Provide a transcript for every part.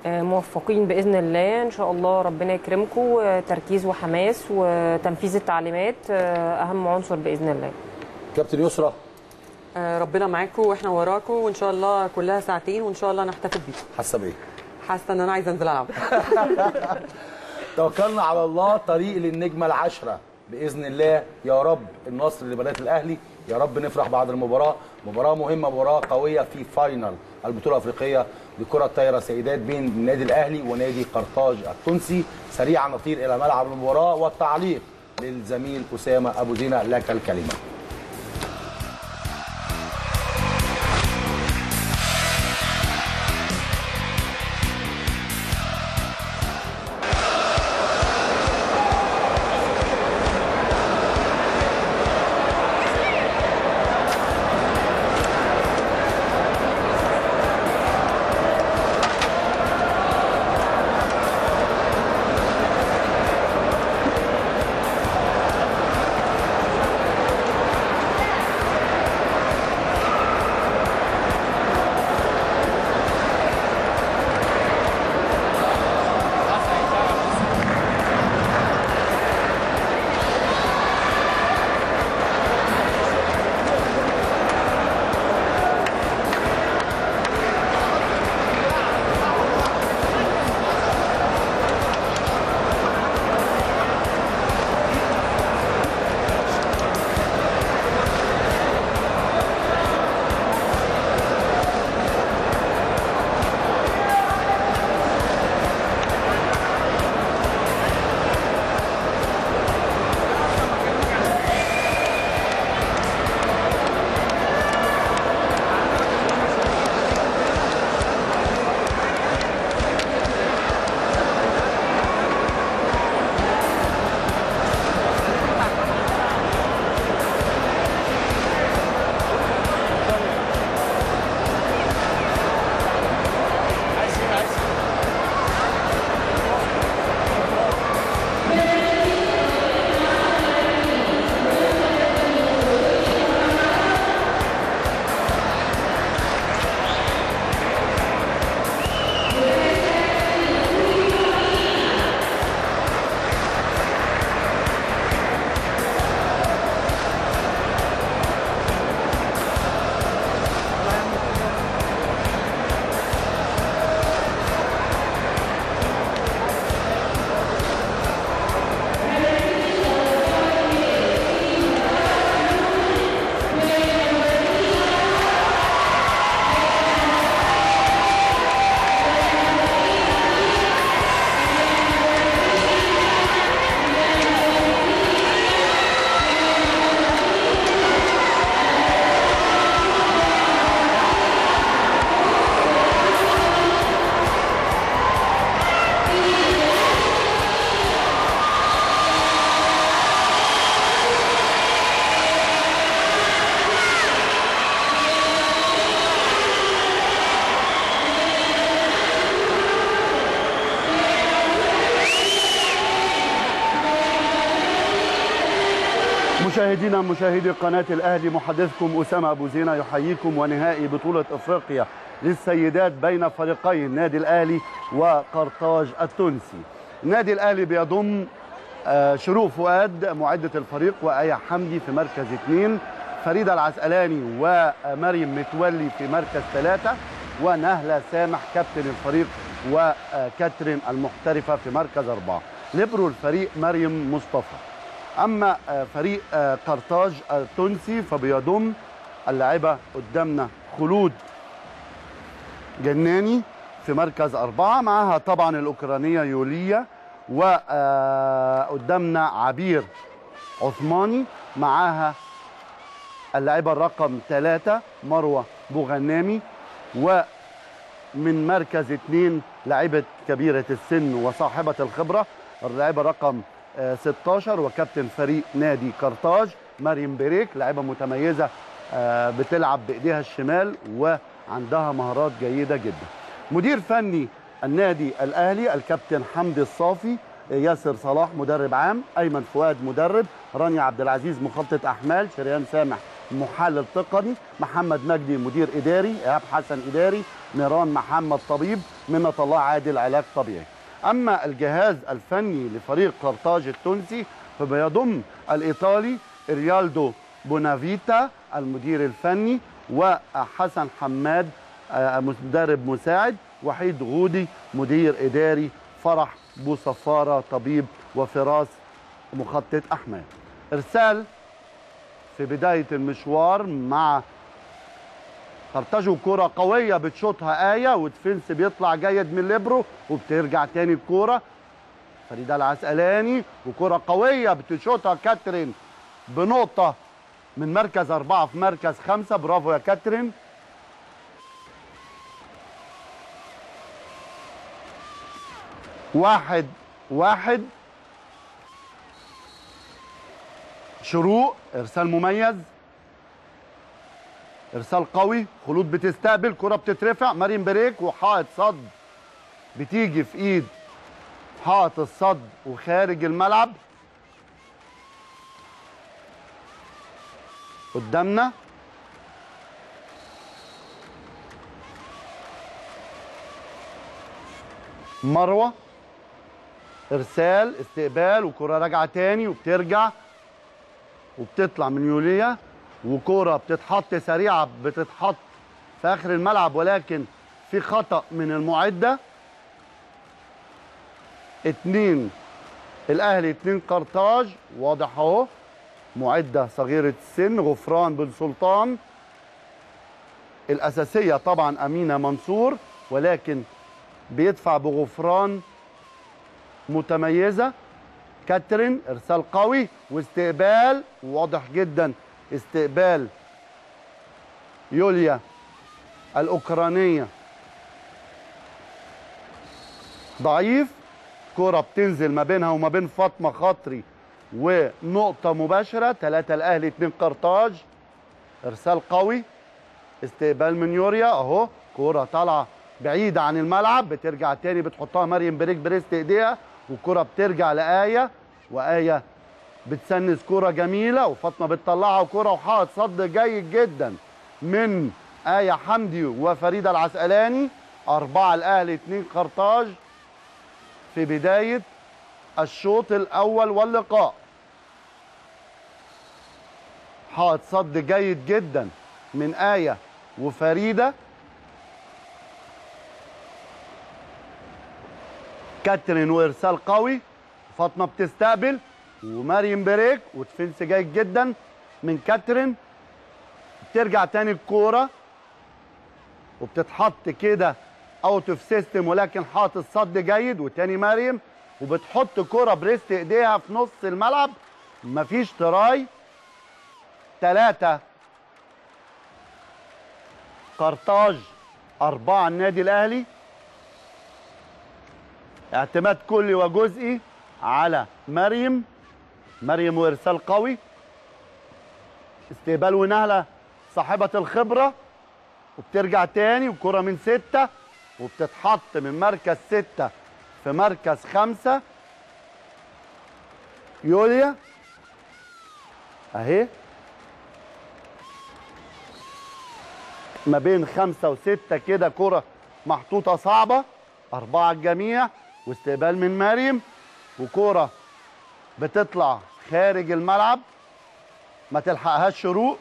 آه، موفقين باذن الله ان شاء الله ربنا يكرمكم آه، تركيز وحماس وتنفيذ التعليمات آه، اهم عنصر باذن الله كابتن يسرى آه، ربنا معاكم واحنا وراكم وان شاء الله كلها ساعتين وان شاء الله نحتفل بيكم حاسه بايه؟ حاسه ان انا عايزه انزل العب توكلنا على الله طريق للنجمه العشره باذن الله يا رب النصر لبنات الاهلي يا رب نفرح بعد المباراه مباراه مهمه مباراه قويه في فاينل البطوله الافريقيه لكره الطايره سيدات بين النادي الاهلي ونادي قرطاج التونسي سريعا نطير الى ملعب المباراه والتعليق للزميل اسامه ابو زينه لك الكلمه مشاهدينا مشاهدي قناة الأهلي محدثكم أسامة أبو زينة يحييكم ونهائي بطولة أفريقيا للسيدات بين فريقي النادي الأهلي وقرطاج التونسي النادي الأهلي بيضم آه، شروق فؤاد معدة الفريق وآية حمدي في مركز اثنين فريدة العسقلاني ومريم متولي في مركز ثلاثة ونهلة سامح كابتن الفريق وكاترين المحترفة في مركز أربعة ليبرو الفريق مريم مصطفى اما آه، فريق آه، قرطاج التونسي فبيضم اللاعبه قدامنا خلود جناني في مركز أربعة معها طبعا الأوكرانية يوليا وقدامنا عبير عثماني معاها اللاعبة الرقم ثلاثة مروة بوغنامي ومن مركز اثنين لاعبة كبيرة السن وصاحبة الخبرة اللاعبة رقم آه، 16 وكابتن فريق نادي قرطاج مريم بريك لاعبة متميزة آه، بتلعب بإيديها الشمال وعندها مهارات جيدة جدا مدير فني النادي الأهلي الكابتن حمدي الصافي ياسر صلاح مدرب عام ايمن فؤاد مدرب رانيا عبد العزيز مخطط احمال شريان سامح محلل تقني محمد مجدي مدير اداري ايهاب حسن اداري نيران محمد طبيب منة الله عادل علاج طبيعي اما الجهاز الفني لفريق قرطاج التونسي فبيضم الايطالي ريالدو بونافيتا المدير الفني وحسن حماد آه، مدرب مساعد وحيد غودي مدير اداري فرح بوصفاره طبيب وفراس مخطط احمال ارسال في بدايه المشوار مع قرطاجو كرة قوية بتشوطها آية ودفنس بيطلع جيد من ليبرو وبترجع تاني الكورة فريدة العسقلاني وكرة قوية بتشوطها كاترين بنقطة من مركز أربعة في مركز خمسة برافو يا كاترين واحد واحد شروق ارسال مميز ارسال قوي خلود بتستقبل كره بتترفع مريم بريك وحائط صد بتيجي في ايد حائط الصد وخارج الملعب قدامنا مروه ارسال استقبال وكره راجعه تاني وبترجع وبتطلع من يوليا وكرة بتتحط سريعة بتتحط في آخر الملعب ولكن في خطأ من المعدة اتنين الأهلي اتنين قرطاج واضح أهو معدة صغيرة السن غفران بن سلطان الأساسية طبعا أمينة منصور ولكن بيدفع بغفران متميزة كاترين ارسال قوي واستقبال واضح جدا استقبال يوليا الاوكرانيه ضعيف كرة بتنزل ما بينها وما بين فاطمه خاطري ونقطه مباشره ثلاثة الاهلي اتنين قرطاج ارسال قوي استقبال من يوريا اهو كرة طالعه بعيده عن الملعب بترجع تاني بتحطها مريم بريك بريست ايديها والكرة بترجع لآية وآية بتسنس كرة جميلة وفاطمة بتطلعها وكرة وحائط صد جيد جدا من آية حمدي وفريدة العسقلاني أربعة الأهلي اتنين قرطاج في بداية الشوط الأول واللقاء حائط صد جيد جدا من آية وفريدة كاترين وارسال قوي فاطمه بتستقبل ومريم بريك ودفنس جيد جدا من كاترين بترجع تاني الكوره وبتتحط كده اوت اوف سيستم ولكن حاطط الصد جيد وتاني مريم وبتحط كرة بريست ايديها في نص الملعب مفيش تراي ثلاثة قرطاج أربعة النادي الأهلي اعتماد كلي وجزئي على مريم مريم وارسال قوي استقبال ونهله صاحبه الخبره وبترجع تاني وكره من سته وبتتحط من مركز سته في مركز خمسه يوليا اهي ما بين خمسه وسته كده كره محطوطه صعبه اربعه الجميع واستقبال من مريم وكوره بتطلع خارج الملعب ما تلحقهاش شروق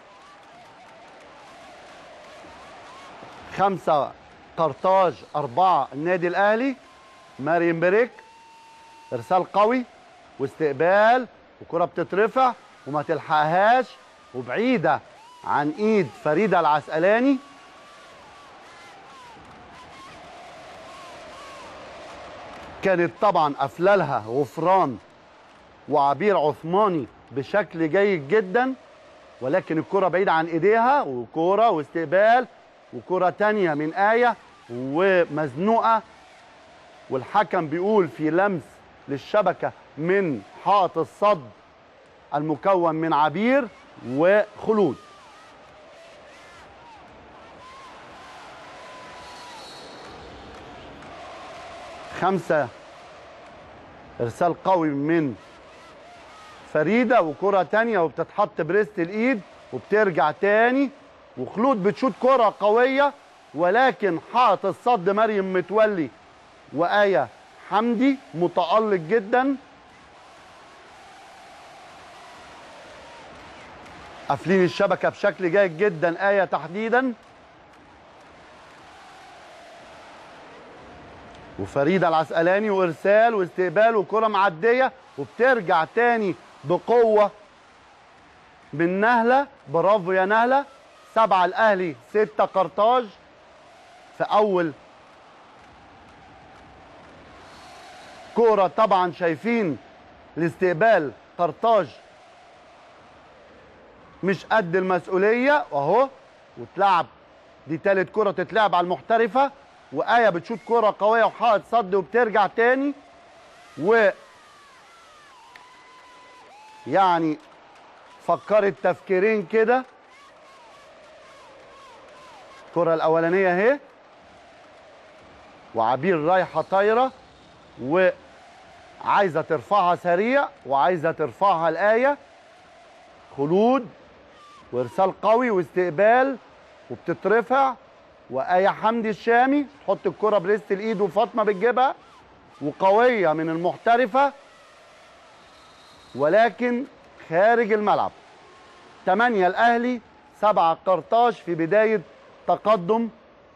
خمسة قرطاج أربعة النادي الأهلي مريم بريك إرسال قوي واستقبال وكرة بتترفع وما تلحقهاش وبعيدة عن إيد فريدة العسقلاني كانت طبعا أفلالها غفران وعبير عثماني بشكل جيد جدا ولكن الكرة بعيدة عن ايديها وكرة واستقبال وكرة تانية من آية ومزنوقة والحكم بيقول في لمس للشبكة من حائط الصد المكون من عبير وخلود خمسة إرسال قوي من فريدة وكرة تانية وبتتحط بريست الإيد وبترجع تاني وخلود بتشوط كرة قوية ولكن حائط الصد مريم متولي وآية حمدي متألق جدا قافلين الشبكة بشكل جيد جدا آية تحديدا وفريدة العسقلاني وإرسال واستقبال وكرة معدية وبترجع تاني بقوة من نهلة برافو يا نهلة سبعة الأهلي ستة قرطاج في أول كورة طبعا شايفين الاستقبال قرطاج مش قد المسؤولية واهو وتلعب دي تالت كرة تتلعب على المحترفة وآية بتشوط كرة قوية وحائط صد وبترجع تاني و يعني فكرت تفكيرين كده الكرة الأولانية اهي وعبير رايحة طايرة وعايزة ترفعها سريع وعايزة ترفعها الآية خلود وارسال قوي واستقبال وبتترفع وآية حمدي الشامي تحط الكرة بريست الايد وفاطمة بتجيبها وقوية من المحترفة ولكن خارج الملعب 8 الأهلي 7 قرطاج في بداية تقدم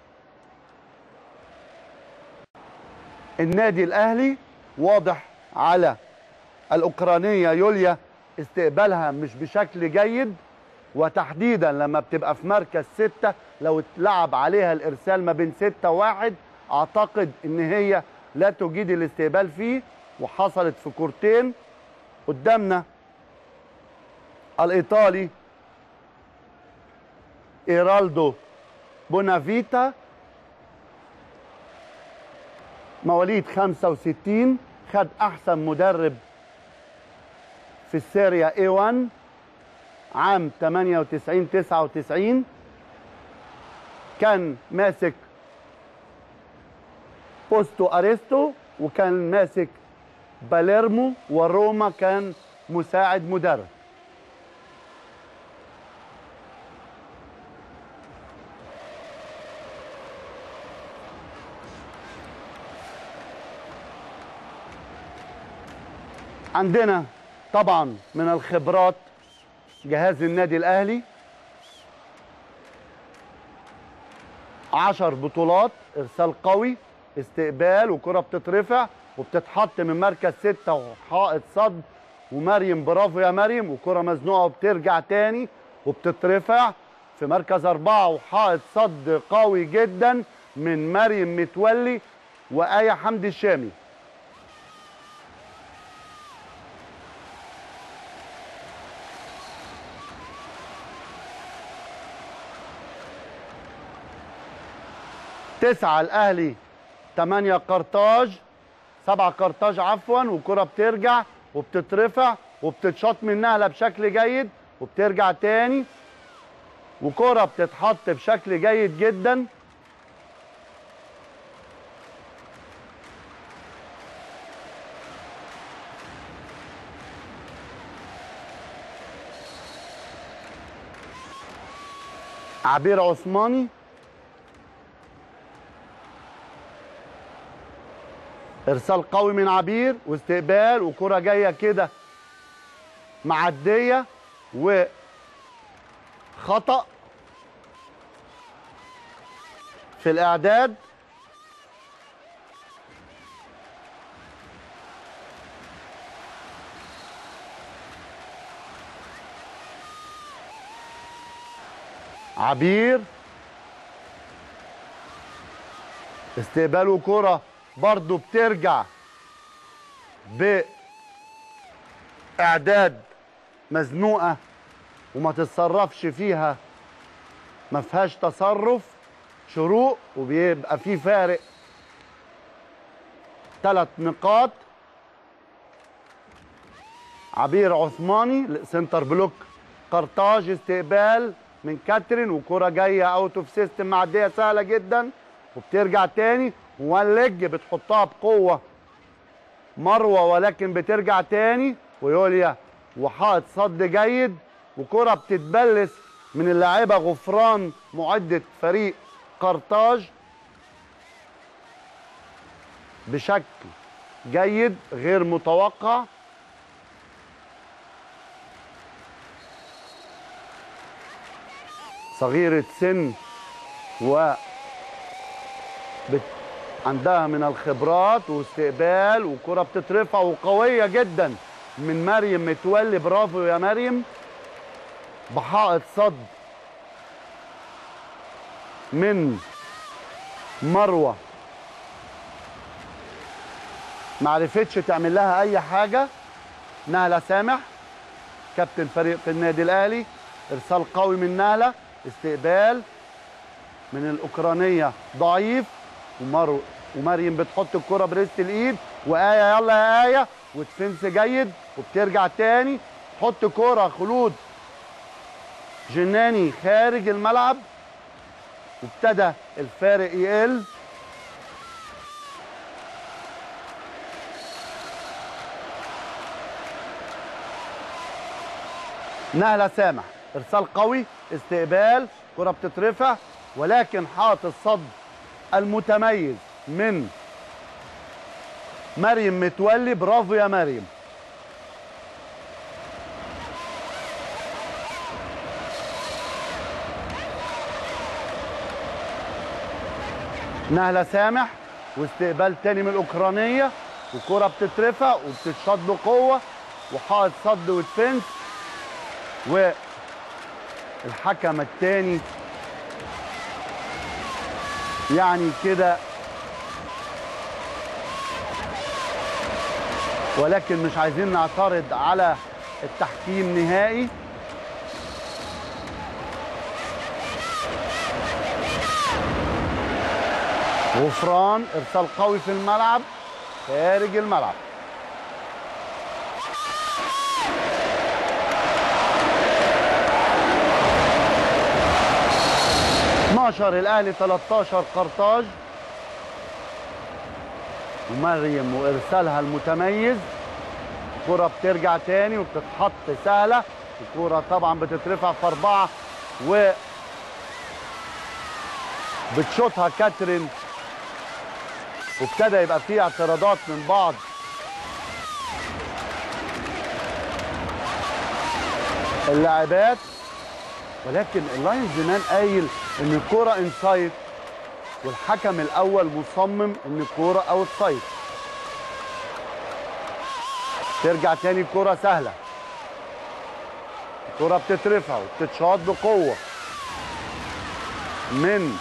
النادي الأهلي واضح على الأوكرانية يوليا استقبالها مش بشكل جيد وتحديدا لما بتبقى في مركز ستة لو اتلعب عليها الإرسال ما بين ستة وواحد أعتقد إن هي لا تجيد الاستقبال فيه وحصلت في كورتين قدامنا الإيطالي إيرالدو بونافيتا مواليد 65 خد أحسن مدرب في السيريا A1 عام 98 99 كان ماسك بوستو اريستو وكان ماسك باليرمو وروما كان مساعد مدرب عندنا طبعا من الخبرات جهاز النادي الاهلي عشر بطولات ارسال قوي استقبال وكره بتترفع وبتتحط من مركز ستة وحائط صد ومريم برافو يا مريم وكره مزنوقه وبترجع تاني وبتترفع في مركز أربعة وحائط صد قوي جدا من مريم متولي وآية حمدي الشامي تسعة الأهلي تمانية قرطاج سبعة قرطاج عفوا وكرة بترجع وبتترفع وبتتشاط من نهلة بشكل جيد وبترجع تاني وكرة بتتحط بشكل جيد جدا عبير عثماني ارسال قوي من عبير واستقبال وكرة جاية كده معدية وخطأ في الإعداد عبير استقبال وكرة برضو بترجع بإعداد مزنوقة وما تتصرفش فيها ما فيهاش تصرف شروق وبيبقى في فارق ثلاث نقاط عبير عثماني سنتر بلوك قرطاج استقبال من كاترين وكرة جاية اوت اوف سيستم معدية سهلة جدا وبترجع تاني وان ليج بتحطها بقوة مروة ولكن بترجع تاني ويوليا وحائط صد جيد وكرة بتتبلس من اللاعبة غفران معدة فريق قرطاج بشكل جيد غير متوقع صغيرة سن و بت... عندها من الخبرات واستقبال وكرة بتترفع وقوية جدا من مريم متولي برافو يا مريم بحائط صد من مروة معرفتش تعمل لها اي حاجة نهلة سامح كابتن فريق في النادي الاهلي ارسال قوي من نهلة استقبال من الاوكرانية ضعيف ومرو ومريم بتحط الكرة بريست الايد وآية يلا يا آية ودفنس جيد وبترجع تاني تحط كرة خلود جناني خارج الملعب وابتدى الفارق يقل نهلة سامح ارسال قوي استقبال كرة بتترفع ولكن حاط الصد المتميز من مريم متولي برافو يا مريم نهلة سامح واستقبال تاني من الأوكرانية وكرة بتترفع وبتتشط بقوة وحائط صد ودفنس والحكم التاني يعني كده ولكن مش عايزين نعترض على التحكيم نهائي غفران ارسال قوي في الملعب خارج الملعب اتناشر الاهلي 13 قرطاج ومريم وارسالها المتميز الكرة بترجع تاني وبتتحط سهلة الكرة طبعا بتترفع في أربعة و بتشوطها كاترين وابتدى يبقى فيه اعتراضات من بعض اللاعبات ولكن اللاين زمان قايل ان الكرة انسايد والحكم الاول مصمم ان الكرة اوت سايد ترجع تاني الكرة سهلة الكرة بتترفع وبتتشاط بقوة من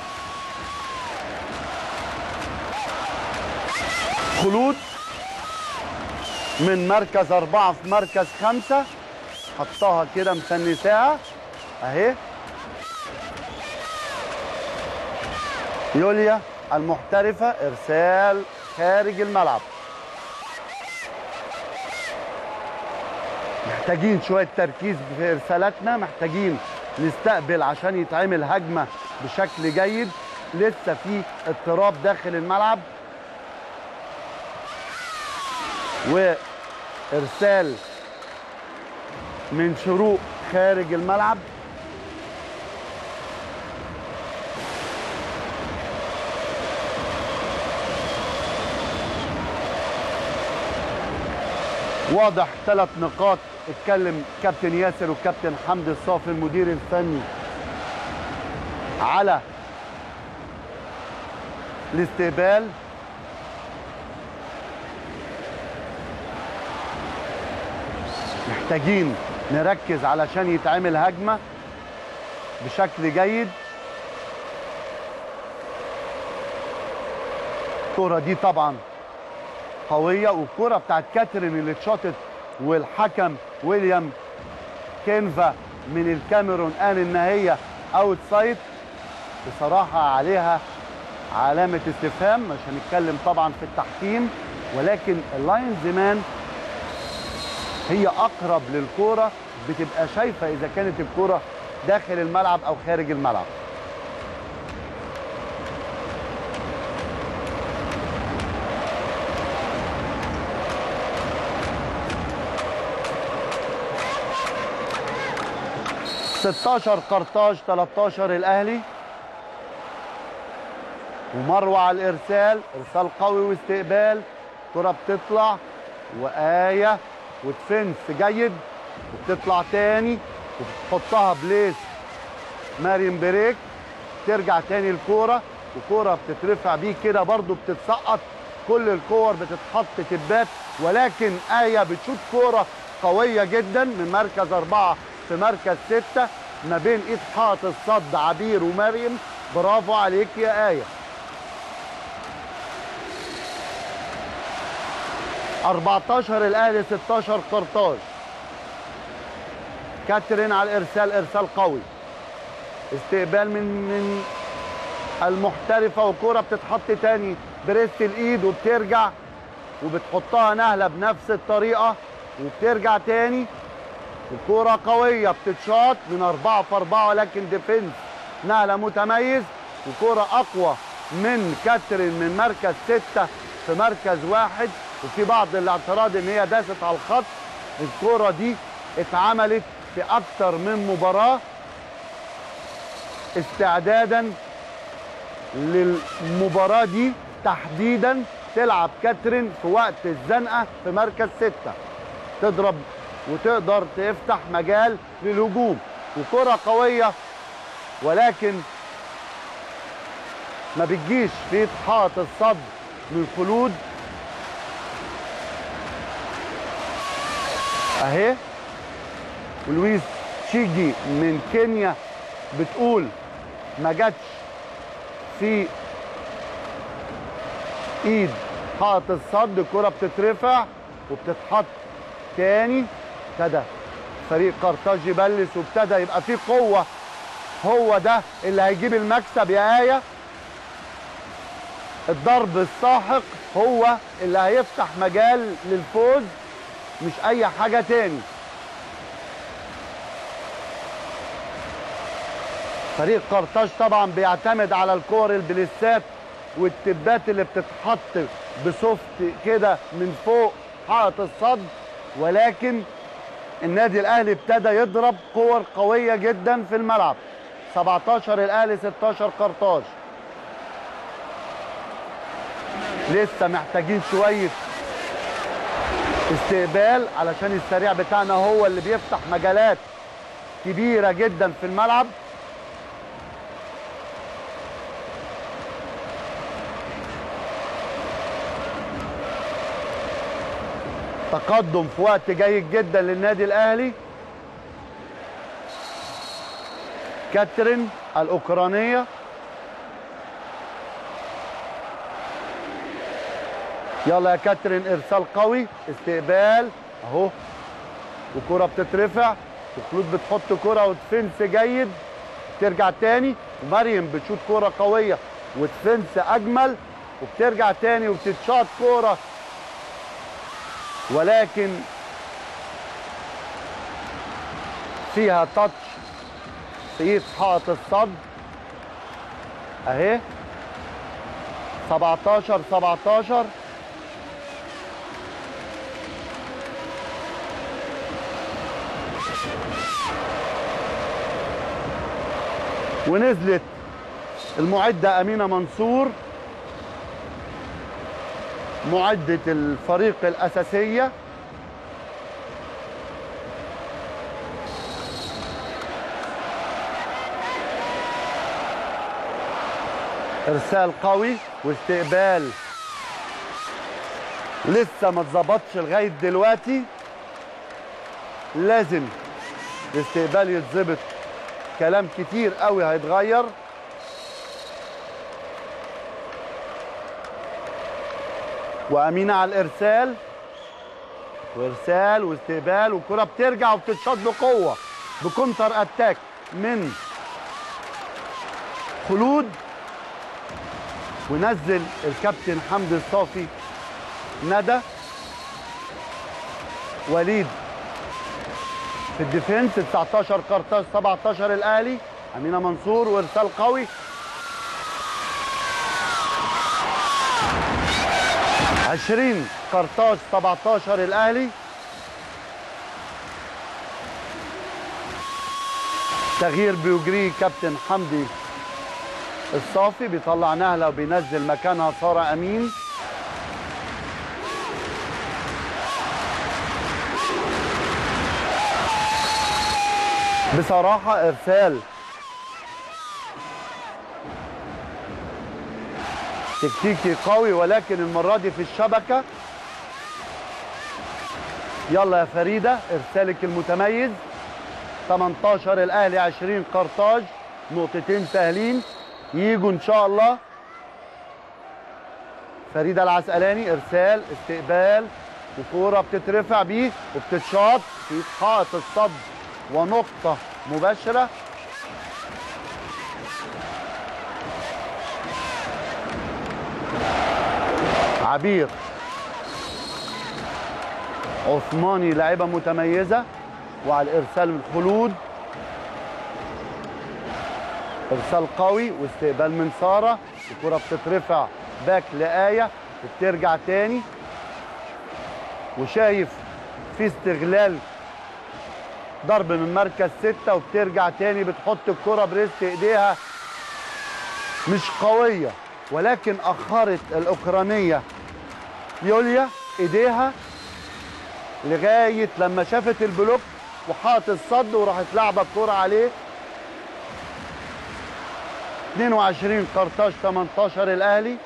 خلود من مركز أربعة في مركز خمسة حطها كده مسنساها أهي يوليا المحترفة إرسال خارج الملعب محتاجين شوية تركيز في إرسالاتنا محتاجين نستقبل عشان يتعمل هجمة بشكل جيد لسه في اضطراب داخل الملعب وإرسال من شروق خارج الملعب واضح ثلاث نقاط اتكلم كابتن ياسر وكابتن حمدي الصافي المدير الفني على الاستقبال محتاجين نركز علشان يتعمل هجمة بشكل جيد الكرة دي طبعا قوية والكرة بتاعت كاترين اللي اتشاطت والحكم ويليام كينفا من الكاميرون قال ان هي اوت سايد بصراحة عليها علامة استفهام مش هنتكلم طبعا في التحكيم ولكن اللاين زمان هي اقرب للكوره بتبقى شايفه اذا كانت الكوره داخل الملعب او خارج الملعب 16 قرطاج 13 الاهلي ومروه على الارسال ارسال قوي واستقبال كره بتطلع وايه ودفنس جيد وبتطلع تاني وبتحطها بليس مريم بريك ترجع تاني الكوره وكوره بتترفع بيه كده برضو بتتسقط كل الكور بتتحط تبات ولكن آية بتشوط كورة قوية جدا من مركز أربعة في مركز ستة ما بين إيد حائط الصد عبير ومريم برافو عليك يا آية 14 الأهلي 16 قرطاج كاترين على الإرسال إرسال قوي استقبال من من المحترفة وكرة بتتحط تاني بريست الإيد وبترجع وبتحطها نهلة بنفس الطريقة وبترجع تاني الكرة قوية بتتشاط من أربعة في أربعة ولكن ديفنس نهلة متميز وكرة أقوى من كاترين من مركز ستة في مركز واحد وفي بعض الاعتراض ان هي داست على الخط الكرة دي اتعملت في اكتر من مباراة استعدادا للمباراة دي تحديدا تلعب كاترين في وقت الزنقة في مركز ستة تضرب وتقدر تفتح مجال للهجوم وكرة قوية ولكن ما بتجيش في حائط الصد من خلود اهي ولويس شيجي من كينيا بتقول ما جاتش في ايد حائط الصد الكرة بتترفع وبتتحط تاني ابتدى فريق قرطاج يبلس وابتدى يبقى فيه قوة هو ده اللي هيجيب المكسب يا آية الضرب الساحق هو اللي هيفتح مجال للفوز مش اي حاجة تاني فريق قرطاج طبعا بيعتمد على الكور البليسات والتبات اللي بتتحط بسوفت كده من فوق حائط الصد ولكن النادي الاهلي ابتدى يضرب كور قويه جدا في الملعب 17 الاهلي 16 قرطاج لسه محتاجين شويه استقبال علشان السريع بتاعنا هو اللي بيفتح مجالات كبيره جدا في الملعب تقدم في وقت جيد جدا للنادي الاهلي كاترين الاوكرانيه يلا يا كاترين ارسال قوي استقبال اهو وكرة بتترفع وخلود بتحط كرة ودفنس جيد ترجع تاني ومريم بتشوط كرة قوية ودفنس اجمل وبترجع تاني وبتتشاط كرة ولكن فيها تاتش في ايد حائط الصد اهي 17 17 ونزلت المعدة أمينة منصور معدة الفريق الأساسية إرسال قوي واستقبال لسه ما اتظبطش لغاية دلوقتي لازم الاستقبال يتظبط كلام كتير قوي هيتغير وامينه على الارسال وارسال واستقبال والكره بترجع وبتتشاط بقوه بكونتر اتاك من خلود ونزل الكابتن حمدي الصافي ندى وليد في الديفنس 19 قرطاج 17 الاهلي امينه منصور وارسال قوي عشرين قرطاج 17 الاهلي تغيير بيجريه كابتن حمدي الصافي بيطلع نهله وبينزل مكانها ساره امين بصراحه ارسال تكتيكي قوي ولكن المره دي في الشبكه يلا يا فريده ارسالك المتميز 18 الاهلي 20 قرطاج نقطتين سهلين يجوا ان شاء الله فريده العسقلاني ارسال استقبال وكوره بتترفع بيه وبتتشاط في حائط الصد ونقطه مباشره عبير عثماني لاعبه متميزه وعلى الارسال الخلود ارسال قوي واستقبال من ساره الكره بتترفع باك لايه وبترجع تاني وشايف في استغلال ضرب من مركز ستة وبترجع تاني بتحط الكرة بريست ايديها مش قوية ولكن أخرت الأوكرانية يوليا ايديها لغاية لما شافت البلوك وحاط الصد وراحت لعبة الكرة عليه 22 قرطاج 18 الأهلي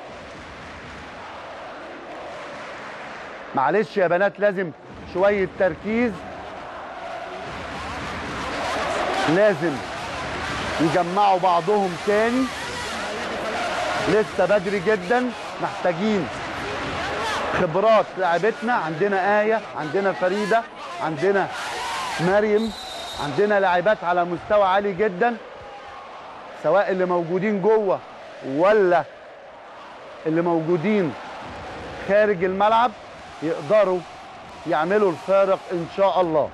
معلش يا بنات لازم شوية تركيز لازم يجمعوا بعضهم تاني لسه بدري جدا محتاجين خبرات لعبتنا عندنا آية عندنا فريدة عندنا مريم عندنا لاعبات على مستوى عالي جدا سواء اللي موجودين جوه ولا اللي موجودين خارج الملعب يقدروا يعملوا الفارق ان شاء الله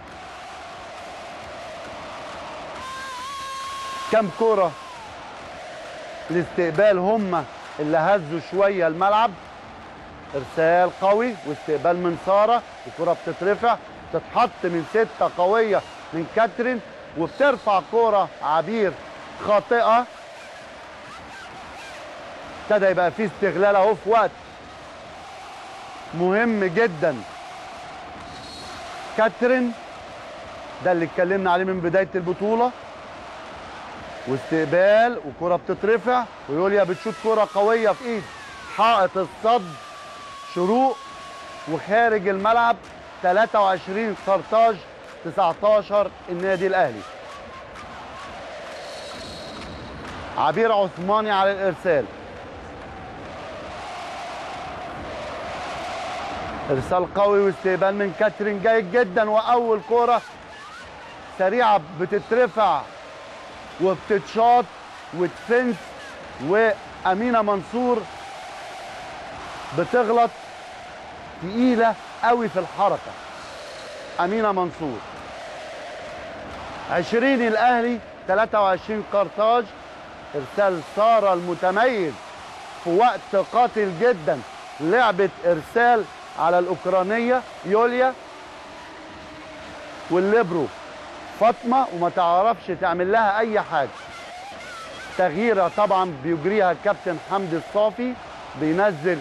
كم كرة الاستقبال هم اللي هزوا شوية الملعب ارسال قوي واستقبال من سارة الكرة بتترفع تتحط من ستة قوية من كاترين وبترفع كرة عبير خاطئة ابتدى يبقى في استغلال اهو في وقت مهم جدا كاترين ده اللي اتكلمنا عليه من بداية البطولة واستقبال وكرة بتترفع ويوليا بتشوط كرة قوية في ايد حائط الصد شروق وخارج الملعب 23 قرطاج 19 النادي الاهلي عبير عثماني على الارسال ارسال قوي واستقبال من كاترين جيد جدا واول كوره سريعه بتترفع وبتتشاط وتفنس وامينه منصور بتغلط تقيله قوي في الحركه امينه منصور 20 الاهلي 23 قرطاج ارسال ساره المتميز في وقت قاتل جدا لعبه ارسال على الاوكرانيه يوليا والليبرو فاطمه وما تعرفش تعمل لها اي حاجه تغييره طبعا بيجريها الكابتن حمدي الصافي بينزل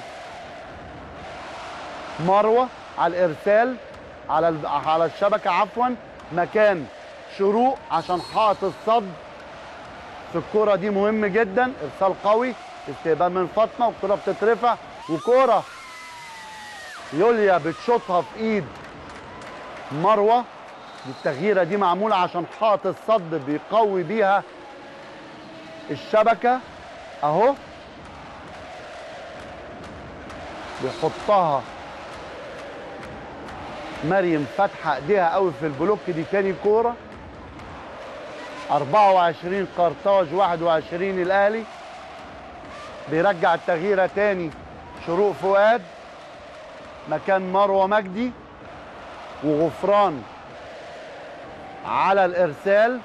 مروه على الارسال على ال- على الشبكه عفوا مكان شروق عشان حائط الصد في الكرة دي مهم جدا ارسال قوي استقبال من فاطمه والكرة بتترفع وكرة يوليا بتشوطها في ايد مروه التغييره دي معموله عشان حائط الصد بيقوي بيها الشبكه اهو بيحطها مريم فاتحه ايديها قوي في البلوك دي تاني كوره 24 قرطاج 21 الاهلي بيرجع التغييره تاني شروق فؤاد مكان مروه مجدي وغفران على الارسال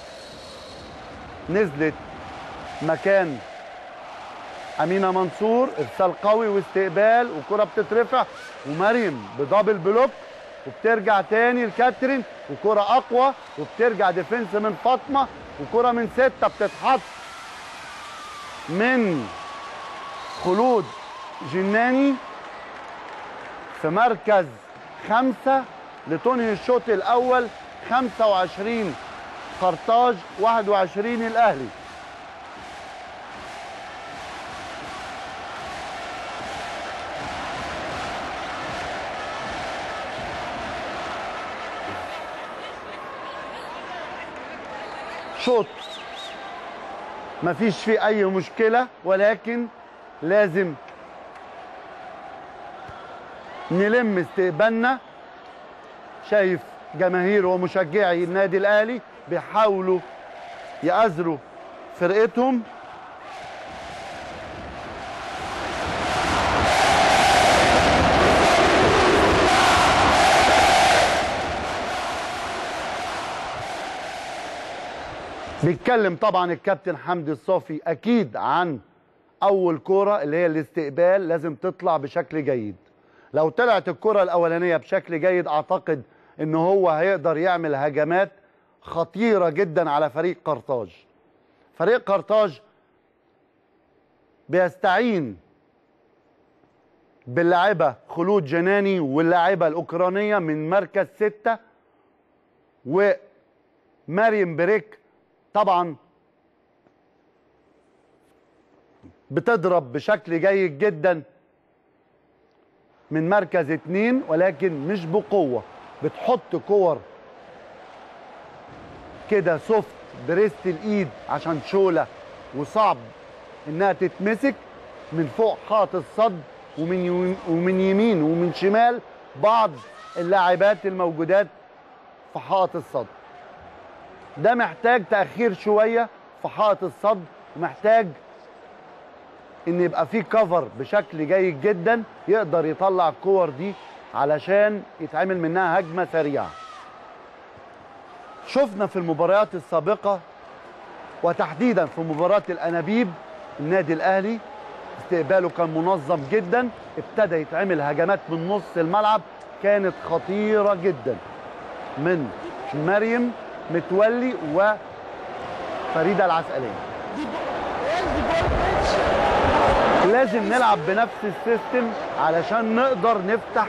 نزلت مكان امينه منصور ارسال قوي واستقبال وكره بتترفع ومريم بدبل بلوك وبترجع تاني لكاترين وكره اقوى وبترجع ديفنس من فاطمه وكرة من ستة بتتحط من خلود جناني في مركز خمسة لتنهي الشوط الأول 25 قرطاج 21 الأهلي شوط مفيش فيه أي مشكلة ولكن لازم نلم استقبالنا شايف جماهير ومشجعي النادي الاهلي بيحاولوا يأزروا فرقتهم بيتكلم طبعا الكابتن حمدي الصافي اكيد عن اول كوره اللي هي الاستقبال لازم تطلع بشكل جيد لو طلعت الكره الاولانيه بشكل جيد اعتقد ان هو هيقدر يعمل هجمات خطيره جدا على فريق قرطاج فريق قرطاج بيستعين باللاعبة خلود جناني واللاعبة الأوكرانية من مركز ستة وماريم بريك طبعا بتضرب بشكل جيد جدا من مركز اتنين ولكن مش بقوة بتحط كور كده سوفت بريست الايد عشان شولة وصعب انها تتمسك من فوق حاط الصد ومن يمين ومن يمين ومن شمال بعض اللاعبات الموجودات في حائط الصد ده محتاج تأخير شوية في حائط الصد ومحتاج ان يبقى فيه كفر بشكل جيد جدا يقدر يطلع الكور دي علشان يتعمل منها هجمة سريعة شفنا في المباريات السابقة وتحديدا في مباراة الأنابيب النادي الأهلي استقباله كان منظم جدا ابتدى يتعمل هجمات من نص الملعب كانت خطيرة جدا من مريم متولي وفريدة العسقلية لازم نلعب بنفس السيستم علشان نقدر نفتح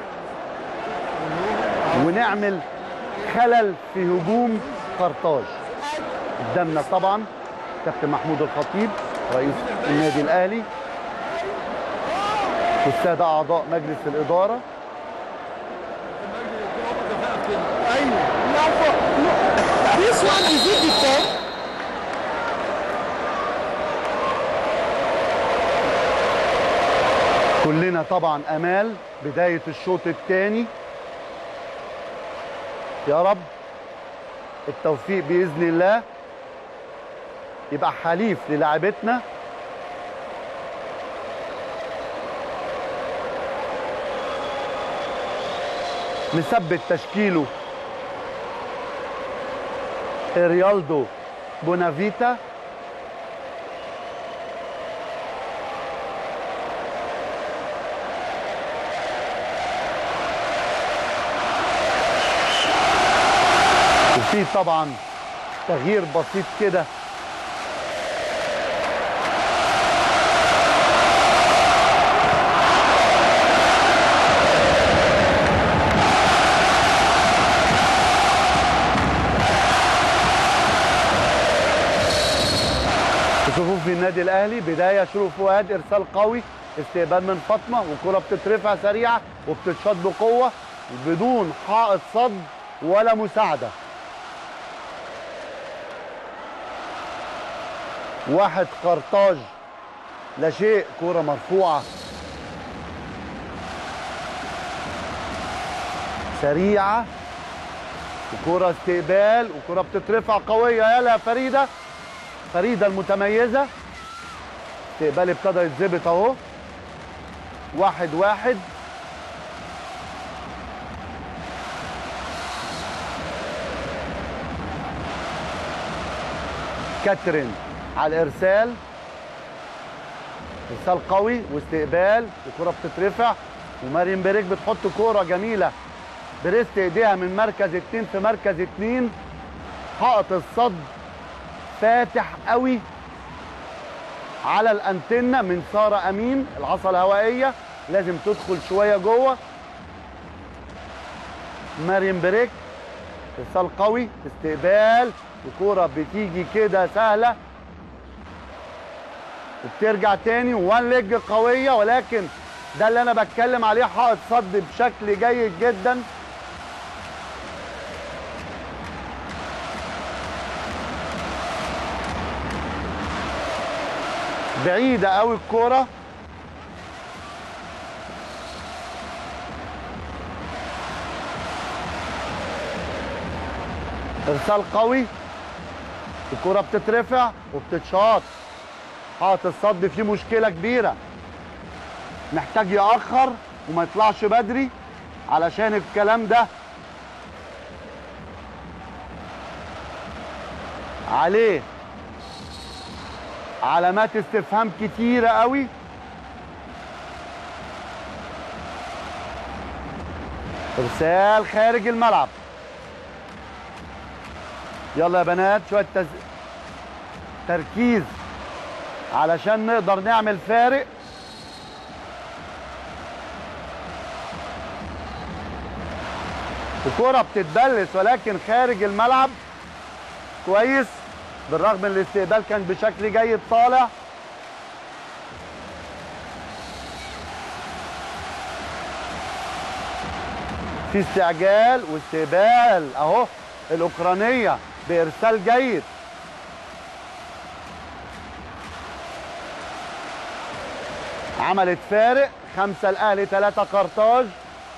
ونعمل خلل في هجوم قرطاج قدامنا طبعا كابتن محمود الخطيب رئيس النادي الاهلي والساده اعضاء مجلس الاداره This one is it the top? كلنا طبعا امال بدايه الشوط الثاني يا رب التوفيق باذن الله يبقى حليف للاعبتنا مثبت تشكيله ريالدو بونافيتا وفي طبعا تغيير بسيط كده في صفوف النادي الاهلي بدايه شروق فؤاد ارسال قوي استقبال من فاطمه وكره بتترفع سريعه وبتتشاط بقوه بدون حائط صد ولا مساعده واحد قرطاج لا شيء كرة مرفوعة سريعة وكرة استقبال وكرة بتترفع قوية يلا يا فريدة فريدة المتميزة استقبال ابتدى يتظبط اهو واحد واحد كاترين على الارسال ارسال قوي واستقبال وكره بتترفع ومارين بريك بتحط كوره جميله بريست ايديها من مركز اتنين في مركز اتنين حائط الصد فاتح قوي على الانتنه من ساره امين العصا الهوائيه لازم تدخل شويه جوه مريم بريك اتصال قوي استقبال الكوره بتيجي كده سهله وبترجع تاني وان ليج قويه ولكن ده اللي انا بتكلم عليه حائط صد بشكل جيد جدا بعيده قوي الكوره ارسال قوي الكرة بتترفع وبتتشاط حاطط الصد فيه مشكلة كبيرة محتاج يأخر وما يطلعش بدري علشان الكلام ده عليه علامات استفهام كتيرة قوي ارسال خارج الملعب يلا يا بنات شويه تز... تركيز علشان نقدر نعمل فارق الكرة بتتبلس ولكن خارج الملعب كويس بالرغم من الاستقبال كان بشكل جيد طالع في استعجال واستقبال اهو الاوكرانيه بارسال جيد عملت فارق خمسة الأهلي ثلاثة قرطاج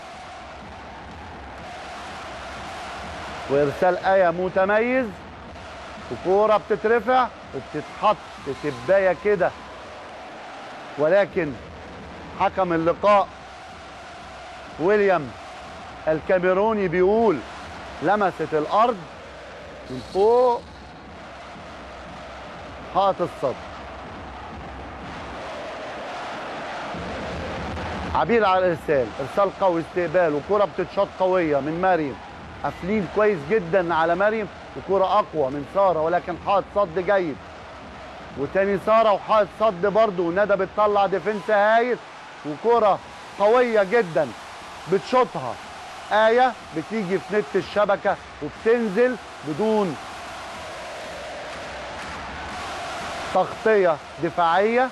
وإرسال آية متميز وكورة بتترفع وبتتحط تباية كده ولكن حكم اللقاء ويليام الكاميروني بيقول لمست الارض من فوق حائط الصد عبير على الارسال ارسال قوي استقبال وكره بتتشاط قويه من مريم قافلين كويس جدا على مريم وكره اقوى من ساره ولكن حائط صد جيد وتاني ساره وحائط صد برضه وندى بتطلع ديفنس هايل وكره قويه جدا بتشوطها آية بتيجي في نت الشبكة وبتنزل بدون تغطية دفاعية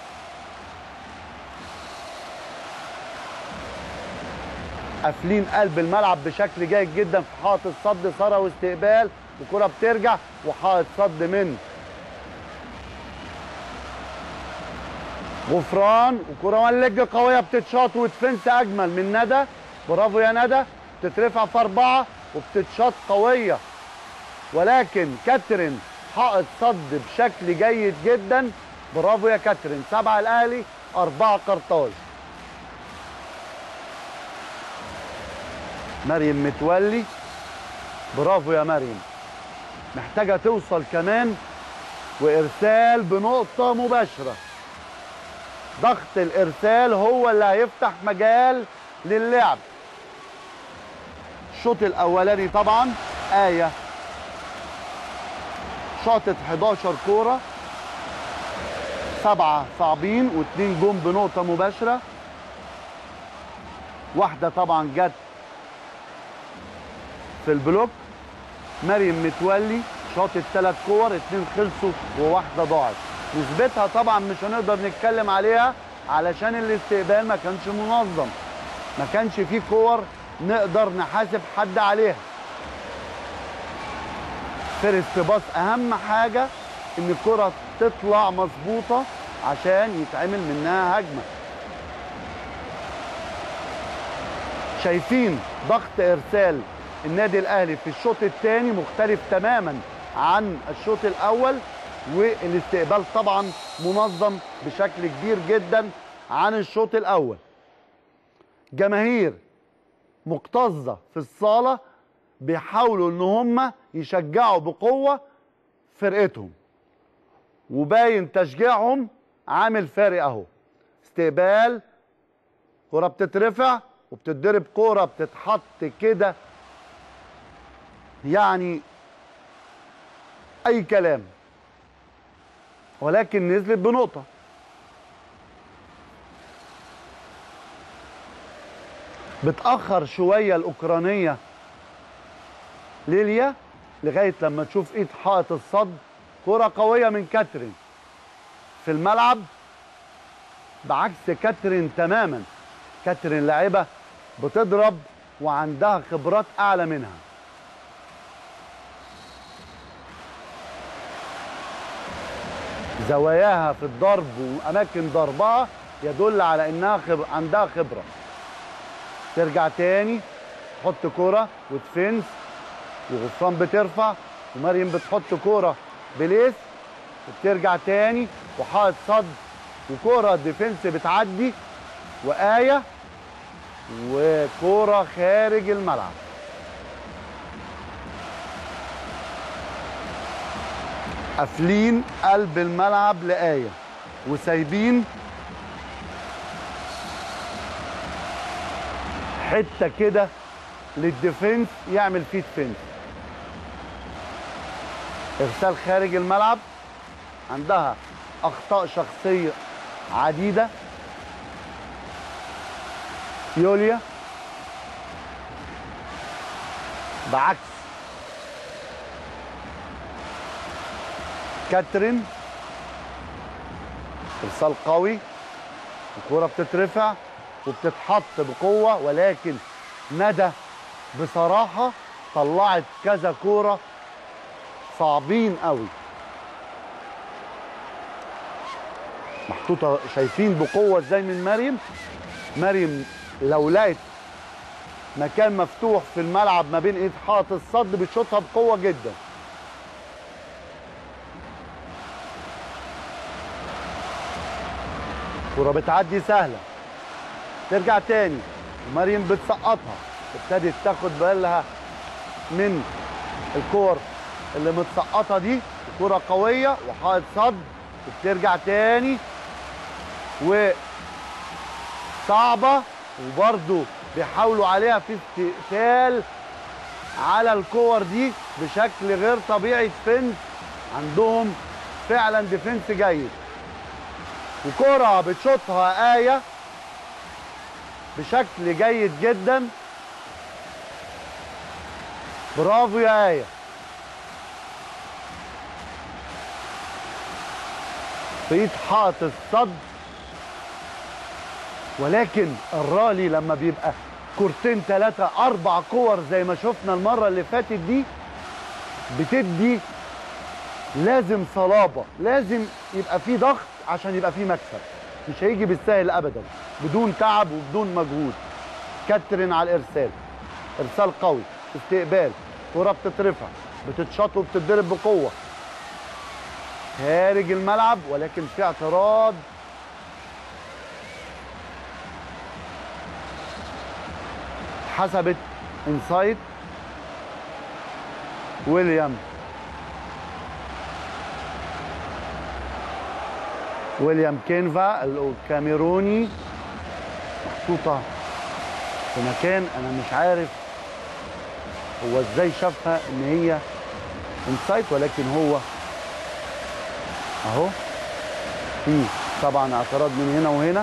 قافلين قلب الملعب بشكل جيد جدا في حائط الصد سارة واستقبال وكرة بترجع وحائط صد من غفران وكرة وان لج قوية بتتشاط وتفنس أجمل من ندى برافو يا ندى بتترفع في أربعة وبتتشاط قوية ولكن كاترين حائط صد بشكل جيد جدا برافو يا كاترين سبعة الأهلي أربعة قرطاج مريم متولي برافو يا مريم محتاجة توصل كمان وإرسال بنقطة مباشرة ضغط الإرسال هو اللي هيفتح مجال للعب الشوط الاولاني طبعا ايه شاطت 11 كوره سبعه صعبين واثنين جم بنقطه مباشره واحده طبعا جت في البلوك مريم متولي شاطت ثلاث كور اثنين خلصوا وواحده ضاعت نسبتها طبعا مش هنقدر نتكلم عليها علشان الاستقبال ما كانش منظم ما كانش فيه كور نقدر نحاسب حد عليها فيرست باص اهم حاجه ان الكره تطلع مظبوطه عشان يتعمل منها هجمه شايفين ضغط ارسال النادي الاهلي في الشوط الثاني مختلف تماما عن الشوط الاول والاستقبال طبعا منظم بشكل كبير جدا عن الشوط الاول جماهير مكتظه في الصاله بيحاولوا ان هم يشجعوا بقوه فرقتهم وباين تشجيعهم عامل فارق اهو استقبال كرة بتترفع وبتتضرب كرة بتتحط كده يعني اي كلام ولكن نزلت بنقطة بتأخر شوية الأوكرانية ليليا لغاية لما تشوف إيد حائط الصد كرة قوية من كاترين في الملعب بعكس كاترين تماما كاترين لاعبة بتضرب وعندها خبرات أعلى منها زواياها في الضرب واماكن ضربها يدل على انها خبر عندها خبره ترجع تاني تحط كوره وتفنس وغفران بترفع ومريم بتحط كوره بليس وبترجع تاني وحائط صد وكوره ديفنس بتعدي وآية وكوره خارج الملعب قافلين قلب الملعب لآية وسايبين حتة كده للديفنس يعمل فيه ديفنس ارسال خارج الملعب عندها اخطاء شخصيه عديده يوليا بعكس كاترين ارسال قوي الكرة بتترفع وبتتحط بقوة ولكن ندى بصراحة طلعت كذا كورة صعبين قوي محطوطة شايفين بقوة ازاي من مريم مريم لو لقت مكان مفتوح في الملعب ما بين ايد حائط الصد بتشوطها بقوة جدا كرة بتعدي سهلة ترجع تاني ومريم بتسقطها ابتدت تاخد بالها من الكور اللي متسقطة دي كرة قوية وحائط صد وبترجع تاني وصعبة وبرضو بيحاولوا عليها في استقتال على الكور دي بشكل غير طبيعي ديفنس عندهم فعلا ديفنس جيد وكرة بتشوطها آية بشكل جيد جدا برافو يا آية في ايد حائط الصد ولكن الرالي لما بيبقى كورتين ثلاثة أربع كور زي ما شفنا المرة اللي فاتت دي بتدي لازم صلابة لازم يبقى في ضغط عشان يبقى في مكسب مش هيجي بالسهل أبدا بدون تعب وبدون مجهود كترن على الإرسال إرسال قوي استقبال كرة بتترفع بتتشاط وبتتضرب بقوة خارج الملعب ولكن في اعتراض حسبت انسايد ويليام ويليام كينفا الكاميروني محطوطة في مكان انا مش عارف هو ازاي شافها ان هي انسايد ولكن هو اهو في طبعا اعتراض من هنا وهنا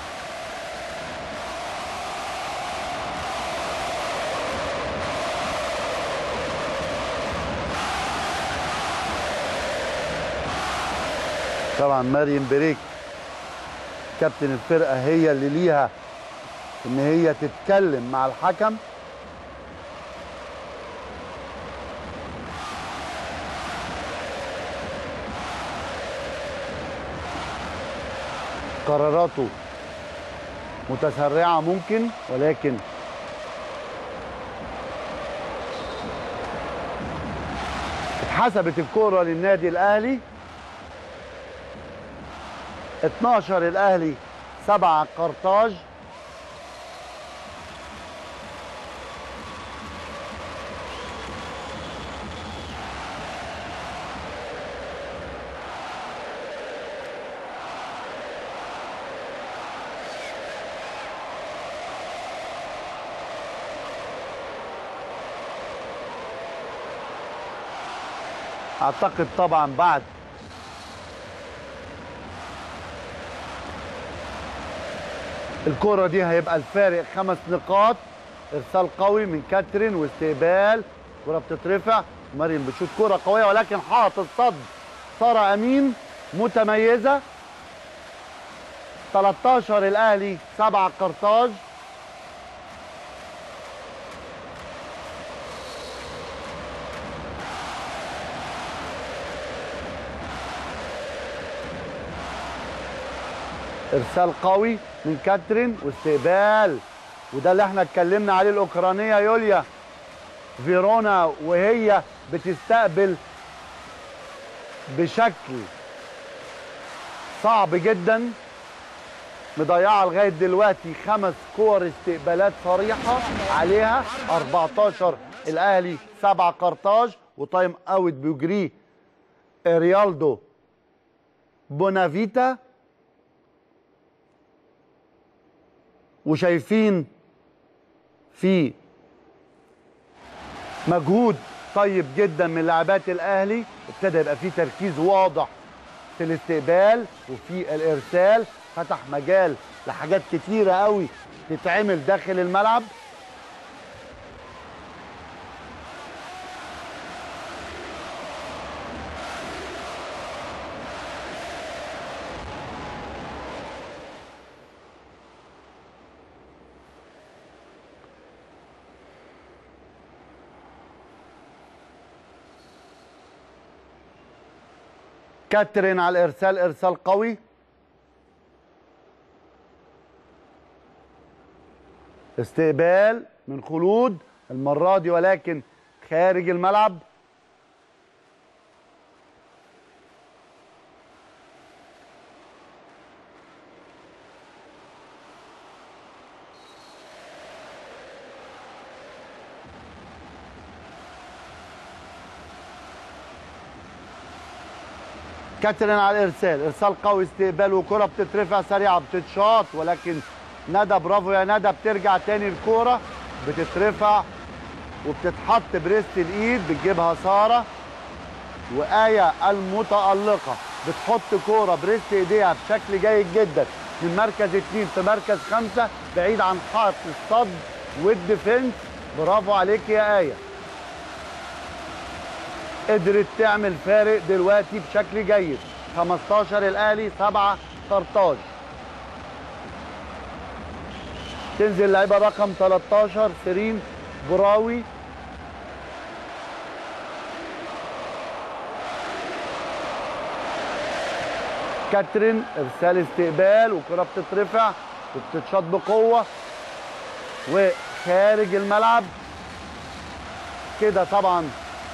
طبعا مريم بريك كابتن الفرقه هي اللي ليها ان هي تتكلم مع الحكم قراراته متسرعه ممكن ولكن اتحسبت الكره للنادي الاهلي 12 الاهلي 7 قرطاج اعتقد طبعا بعد الكرة دي هيبقى الفارق خمس نقاط ارسال قوي من كاترين واستقبال كرة بتترفع مريم بتشوط كرة قوية ولكن حاط الصد سارة امين متميزة 13 الاهلي 7 قرطاج ارسال قوي من كاترين واستقبال وده اللي احنا اتكلمنا عليه الاوكرانيه يوليا فيرونا وهي بتستقبل بشكل صعب جدا مضيعه لغايه دلوقتي خمس كور استقبالات صريحه عليها 14 الاهلي 7 قرطاج وتايم اوت بيجريه ريالدو بونافيتا وشايفين في مجهود طيب جدا من لاعبات الاهلي ابتدى يبقى في تركيز واضح في الاستقبال وفي الارسال فتح مجال لحاجات كتيره قوي تتعمل داخل الملعب كاترين على الارسال ارسال قوي استقبال من خلود المره دي ولكن خارج الملعب كاترين على الارسال ارسال قوي استقبال وكره بتترفع سريعه بتتشاط ولكن ندى برافو يا ندى بترجع تاني الكوره بتترفع وبتتحط بريست الايد بتجيبها ساره وآية المتألقة بتحط كورة بريست ايديها بشكل جيد جدا من مركز اتنين في مركز خمسة بعيد عن حائط الصد والديفنس برافو عليك يا آية قدرت تعمل فارق دلوقتي بشكل جيد 15 الاهلي 7 قرطاج تنزل لعيبه رقم 13 سيرين براوي كاترين ارسال استقبال وكره بتترفع وبتتشاط بقوه وخارج الملعب كده طبعا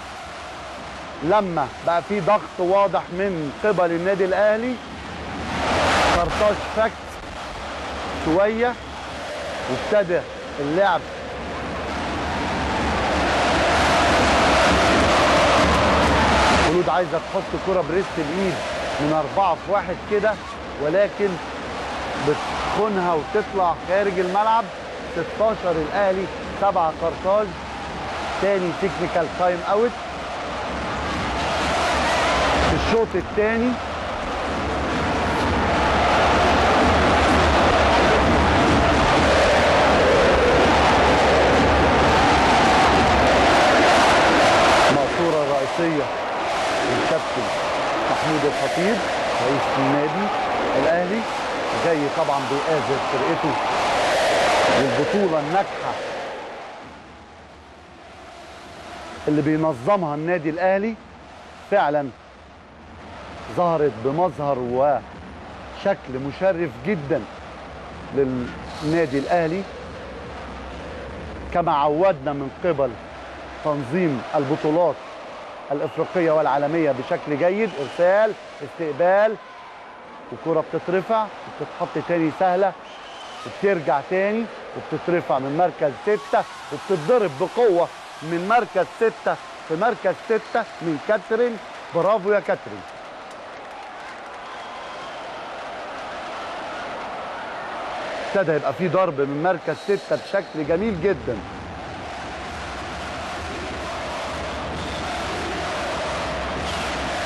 لما بقى في ضغط واضح من قبل النادي الاهلي قرطاج فك شويه وابتدى اللعب خلود عايزه تحط كره بريست الايد من اربعه في واحد كده ولكن بتخونها وتطلع خارج الملعب 16 الاهلي 7 قرطاج تاني تكنيكال تايم اوت في الشوط الثاني المقصورة الرئيسية للكابتن محمود الخطيب رئيس النادي الأهلي جاي طبعا بيآزر فرقته للبطولة الناجحة اللي بينظمها النادي الأهلي فعلا ظهرت بمظهر وشكل مشرف جدا للنادي الاهلي كما عودنا من قبل تنظيم البطولات الافريقيه والعالميه بشكل جيد ارسال استقبال وكره بتترفع وبتتحط تاني سهله وبترجع تاني وبتترفع من مركز ستة وبتتضرب بقوة من مركز ستة في مركز ستة من كاترين برافو يا كاترين ابتدى يبقى في ضرب من مركز ستة بشكل جميل جدا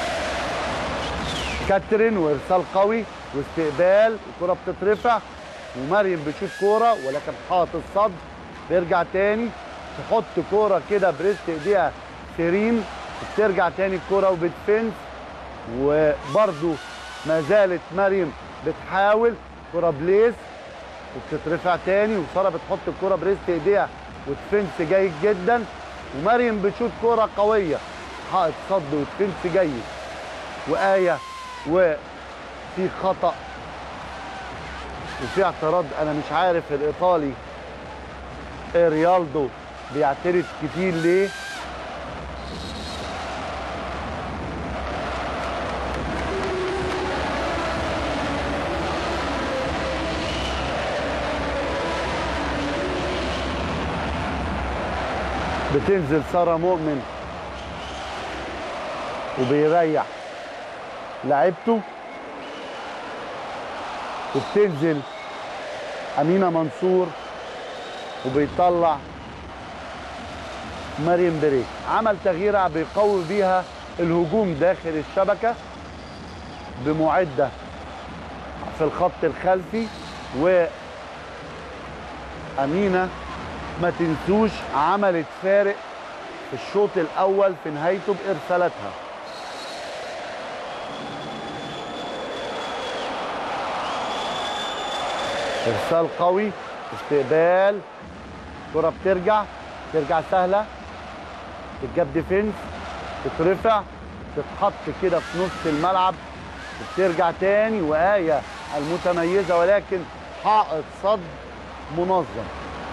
كاترين وارسال قوي واستقبال الكره بتترفع ومريم بتشوط كوره ولكن حاط الصد بيرجع تاني تحط كوره كده بريست ايديها سيرين بترجع تاني الكوره وبتفنس وبرده ما زالت مريم بتحاول كوره بليس وبتترفع تاني وساره بتحط الكوره بريست ايديها وتفنس جيد جدا ومريم بتشوط كوره قويه حائط صد وتفنس جيد وآية وفي خطأ وفي اعتراض أنا مش عارف الإيطالي ريالدو بيعترض كتير ليه بتنزل سارة مؤمن وبيريح لعبته وبتنزل أمينة منصور وبيطلع مريم بريك عمل تغيير بيقوي بيها الهجوم داخل الشبكة بمعدة في الخط الخلفي وأمينة ما تنسوش عملت فارق في الشوط الأول في نهايته بإرسالاتها ارسال قوي استقبال كرة بترجع ترجع سهلة تتجاب ديفنس تترفع تتحط كده في نص الملعب وبترجع تاني وآية المتميزة ولكن حائط صد منظم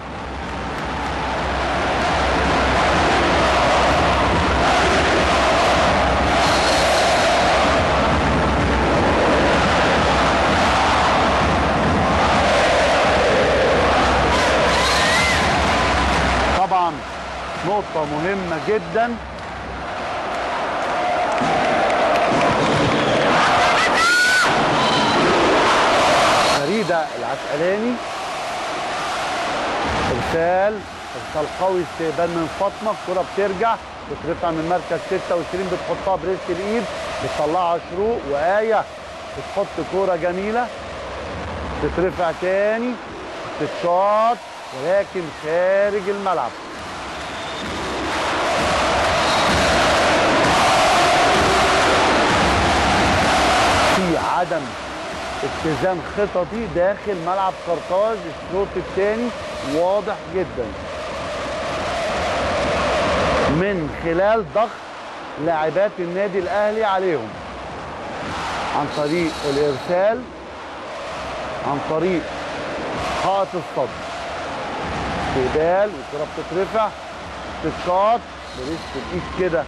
طبعا نقطة مهمة جدا فريدة العسقلاني ارسال ارسال قوي استقبال من فاطمة الكرة بترجع بترفع من مركز 26 بتحطها بريست الايد بتطلعها شروق وآية بتحط كورة جميلة تترفع تاني تتشاط ولكن خارج الملعب في عدم اتزان خططي داخل ملعب قرطاج الشوط الثاني واضح جدا من خلال ضغط لاعبات النادي الاهلي عليهم عن طريق الارسال عن طريق حائط الصد استقبال والكره بتترفع تتشاط بريست الايد كده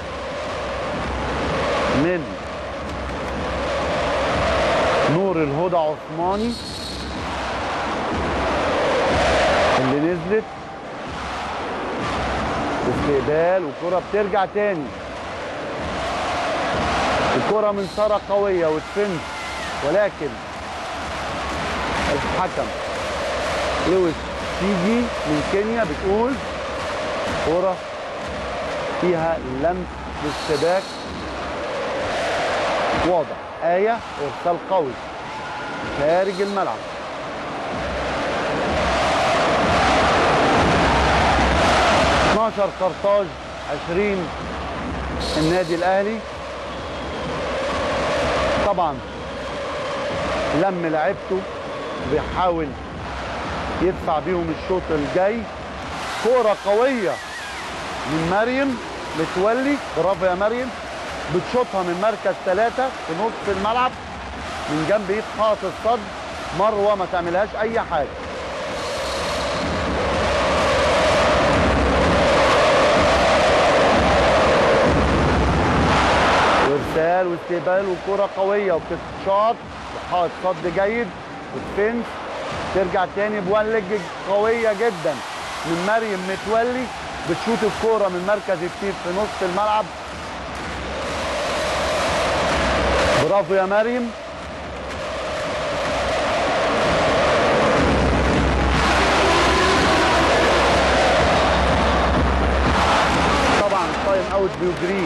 من نور الهدى عثماني اللي نزلت استقبال والكره بترجع تاني الكره من ساره قويه وتفنت ولكن الحكم لويس تيجي من كينيا بتقول كرة فيها لمس للشباك واضح آية إرسال قوي خارج الملعب اتناشر قرطاج 20 النادي الأهلي طبعا لم لعبته بيحاول يدفع بيهم الشوط الجاي كورة قوية من مريم متولي برافو يا مريم بتشوطها من مركز ثلاثة في نص الملعب من جنب ايد حائط الصد مروة ما تعملهاش أي حاجة وارسال واستقبال وكرة قوية وبتتشاط وحائط صد جيد وتفنس ترجع تاني بوان ليج قويه جدا من مريم متولي بتشوط الكوره من مركز التيم في نص الملعب برافو يا مريم طبعا التايم اوت بيجريه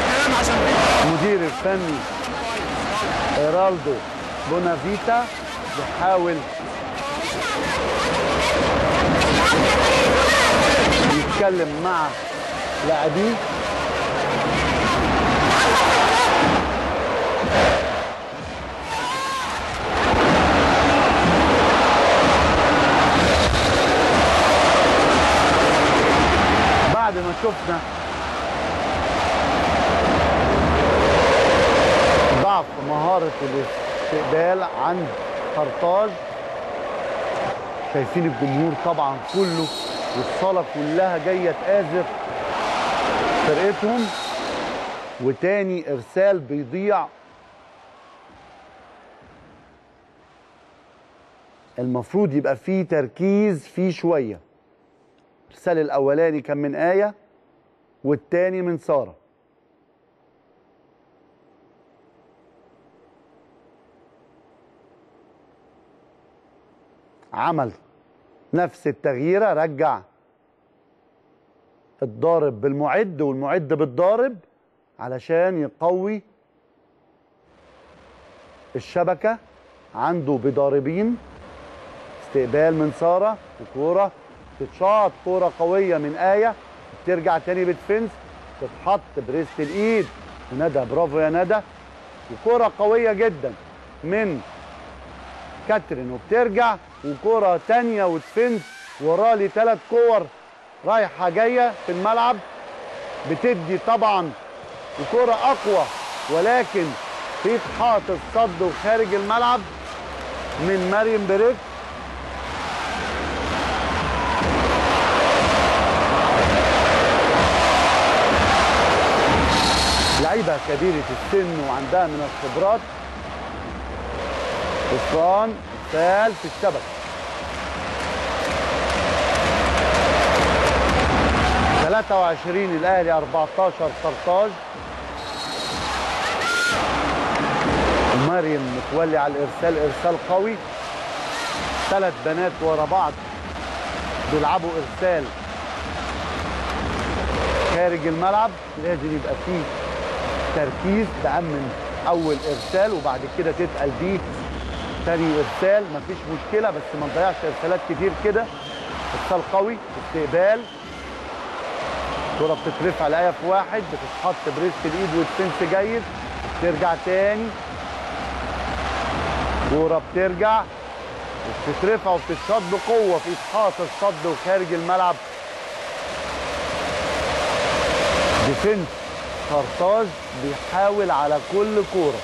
المدير الفني ايرالدو بونافيتا بيحاول يتكلم مع لاعبيه بعد ما شفنا ضعف مهارة الاستقبال عند قرطاج شايفين الجمهور طبعا كله والصالة كلها جاية تآزر فرقتهم وتاني ارسال بيضيع المفروض يبقى فيه تركيز فيه شويه الارسال الاولاني كان من ايه والتاني من ساره عمل نفس التغييره رجع الضارب بالمعد والمعد بالضارب علشان يقوي الشبكه عنده بضاربين استقبال من ساره وكوره تتشاط كوره قويه من ايه ترجع تاني بتفنس تتحط بريست الايد وندى برافو يا ندى وكوره قويه جدا من كاترين وبترجع وكوره تانيه وتفنس وراه لي ثلاث كور رايحه جايه في الملعب بتدي طبعا وكوره اقوى ولكن في حاط الصد وخارج الملعب من مريم بريك لعيبه كبيره السن وعندها من الخبرات غفران ارسال في الشبكه ثلاثة وعشرين الأهلي 14 قرطاج مريم متولي على الإرسال إرسال قوي ثلاث بنات ورا بعض بيلعبوا إرسال خارج الملعب لازم يبقى فيه تركيز تأمن أول إرسال وبعد كده تتقل بيه تاني إرسال مفيش مشكلة بس ما نضيعش إرسالات كتير كده إرسال قوي استقبال كرة بتترفع الآية في واحد بتتحط بريست الإيد والسنس جيد ترجع تاني كرة بترجع وبتترفع وبتتصد بقوة في إسقاط الصد وخارج الملعب ديفنس قرطاج بيحاول على كل كوره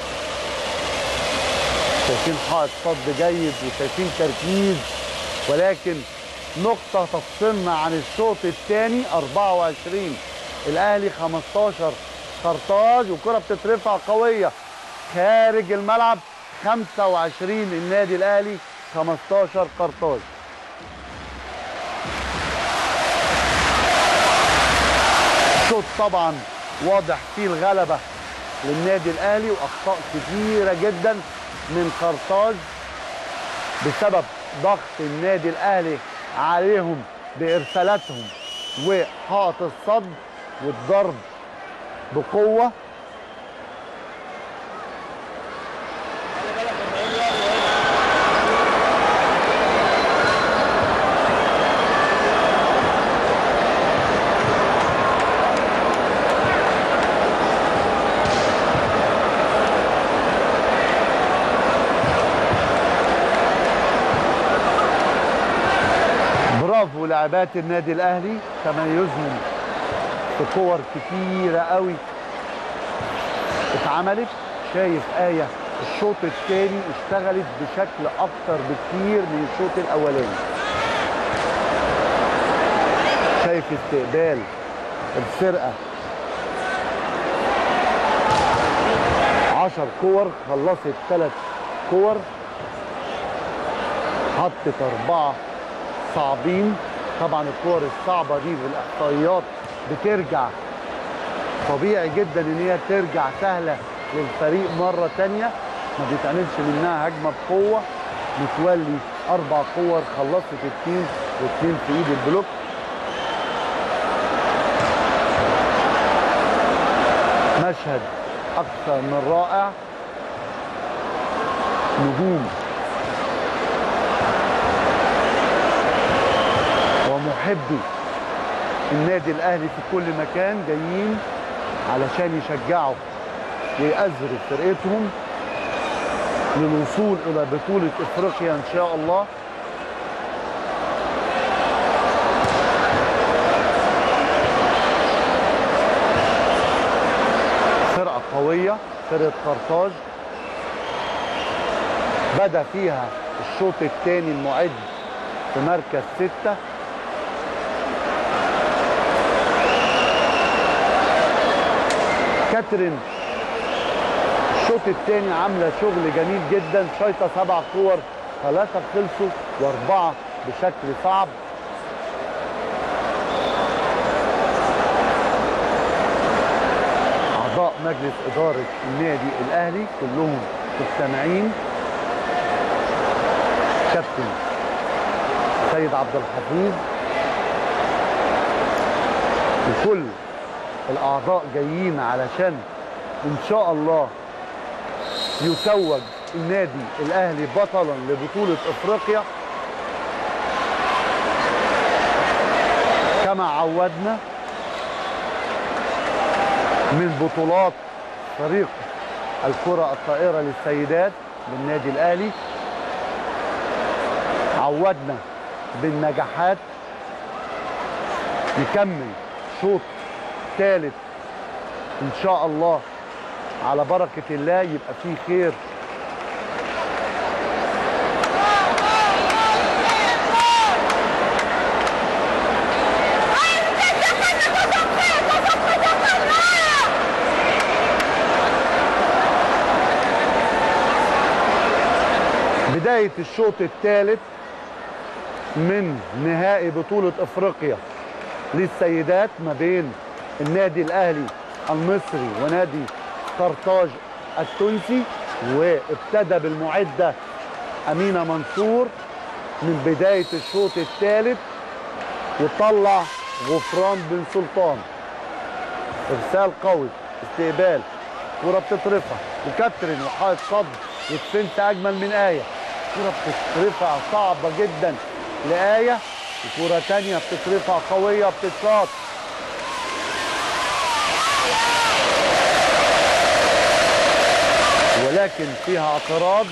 شايفين حائط صد جيد وشايفين تركيز ولكن نقطة تفصلنا عن الشوط الثاني 24 الأهلي 15 قرطاج وكرة بتترفع قوية خارج الملعب 25 النادي الأهلي 15 قرطاج الشوط طبعا واضح فيه الغلبة للنادي الأهلي وأخطاء كثيرة جدا من قرطاج بسبب ضغط النادي الأهلي عليهم بإرسالاتهم وحائط الصد والضرب بقوة برافو لاعبات النادي الاهلي تميزهم في كور كتيره قوي اتعملت شايف ايه الشوط الثاني اشتغلت بشكل اكتر بكتير من الشوط الاولاني شايف استقبال الفرقه 10 كور خلصت ثلاث كور حطت اربعه صعبين طبعا الكور الصعبه دي بالاحصائيات بترجع طبيعي جدا ان هي ترجع سهله للفريق مره تانية ما بيتعملش منها هجمه بقوه متولي اربع كور خلصت اتنين واتنين في ايد البلوك مشهد اكثر من رائع نجوم محبي النادي الاهلي في كل مكان جايين علشان يشجعوا ويأزروا فرقتهم للوصول الى بطوله افريقيا ان شاء الله فرقه قويه فرقه قرطاج بدا فيها الشوط الثاني المعد في مركز ستة كاترين الشوط الثاني عامله شغل جميل جدا شايطه سبع كور ثلاثه خلصوا واربعه بشكل صعب اعضاء مجلس اداره النادي الاهلي كلهم مجتمعين كابتن سيد عبد الحفيظ وكل الاعضاء جايين علشان ان شاء الله يتوج النادي الاهلي بطلا لبطوله افريقيا كما عودنا من بطولات فريق الكره الطائره للسيدات بالنادي الاهلي عودنا بالنجاحات نكمل شوط ثالث ان شاء الله على بركه الله يبقى فيه خير بدايه الشوط الثالث من نهائي بطولة افريقيا للسيدات ما بين النادي الاهلي المصري ونادي قرطاج التونسي وابتدى بالمعدة امينة منصور من بداية الشوط الثالث وطلع غفران بن سلطان ارسال قوي استقبال كرة بتترفع وكاترين وحائط صد وتفنت اجمل من ايه كرة بتترفع صعبة جدا لآية وكرة تانية بتترفع قوية بتتشاط ولكن فيها اعتراض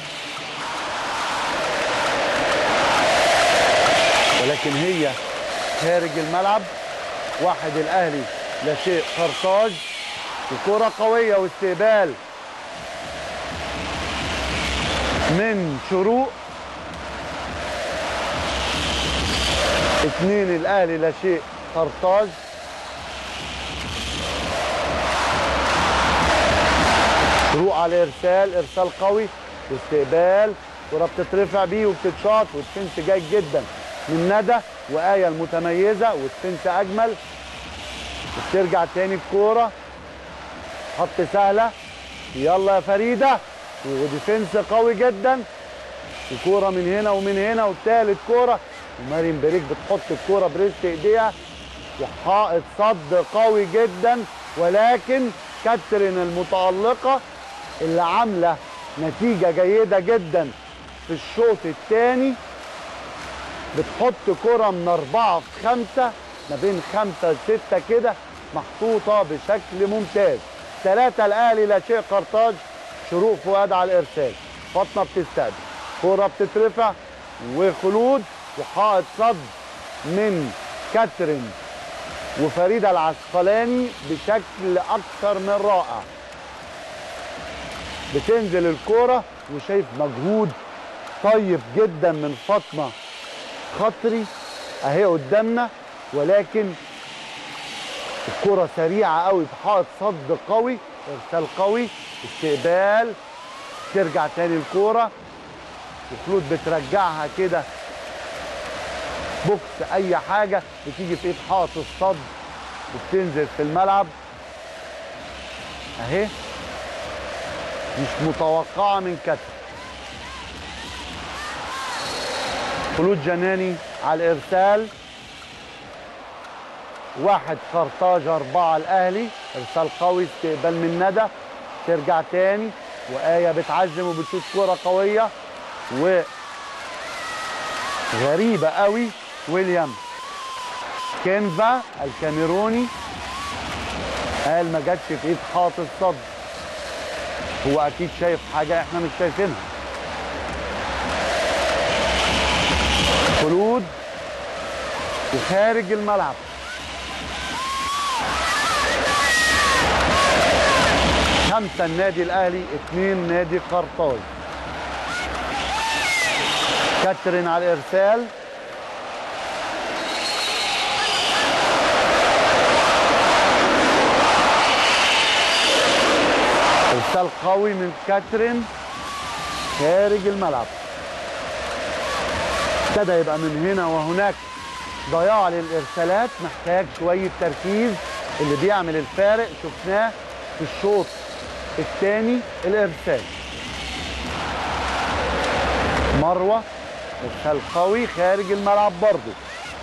ولكن هي خارج الملعب واحد الاهلي لا شيء قرطاج وكرة قوية واستقبال من شروق اثنين الاهلي لا شيء قرطاج شروق على ارسال ارسال قوي واستقبال كرة بتترفع بيه وبتتشاط والسنس جيد جدا من ندى وآية المتميزة والسنس أجمل وبترجع تاني الكورة خط سهلة يلا يا فريدة وديفنس قوي جدا وكورة من هنا ومن هنا وتالت كورة ومارين بريك بتحط الكورة بريست ايديها وحائط صد قوي جدا ولكن كاترين المتألقة اللي عاملة نتيجة جيدة جدا في الشوط الثاني بتحط كرة من أربعة في خمسة ما بين خمسة لستة كده محطوطة بشكل ممتاز ثلاثة الأهلي لا شيء قرطاج شروق فؤاد على الإرسال فاطمة بتستقبل كرة بتترفع وخلود وحائط صد من كاترين وفريدة العسقلاني بشكل أكثر من رائع بتنزل الكرة وشايف مجهود طيب جدا من فاطمة خطري اهي قدامنا ولكن الكرة سريعة قوي بحائط صد قوي ارسال قوي استقبال ترجع تاني الكرة وخلود بترجعها كده بوكس اي حاجة بتيجي في ايد حائط الصد وبتنزل في الملعب اهي مش متوقعة من كتف خلود جناني على الارسال واحد قرطاج أربعة الأهلي إرسال قوي استقبال من ندى ترجع تاني وآية بتعزم وبتشوط كرة قوية و غريبة قوي ويليام كينفا الكاميروني قال ما جاتش في ايد حاطط صد هو اكيد شايف حاجه احنا مش شايفينها خلود وخارج الملعب خمسة النادي الأهلي اثنين نادي قرطاج كاترين على الإرسال إرسال قوي من كاترين خارج الملعب ابتدى يبقى من هنا وهناك ضياع للإرسالات محتاج شوية تركيز اللي بيعمل الفارق شفناه في الشوط الثاني الإرسال مروة إرسال قوي خارج الملعب برضه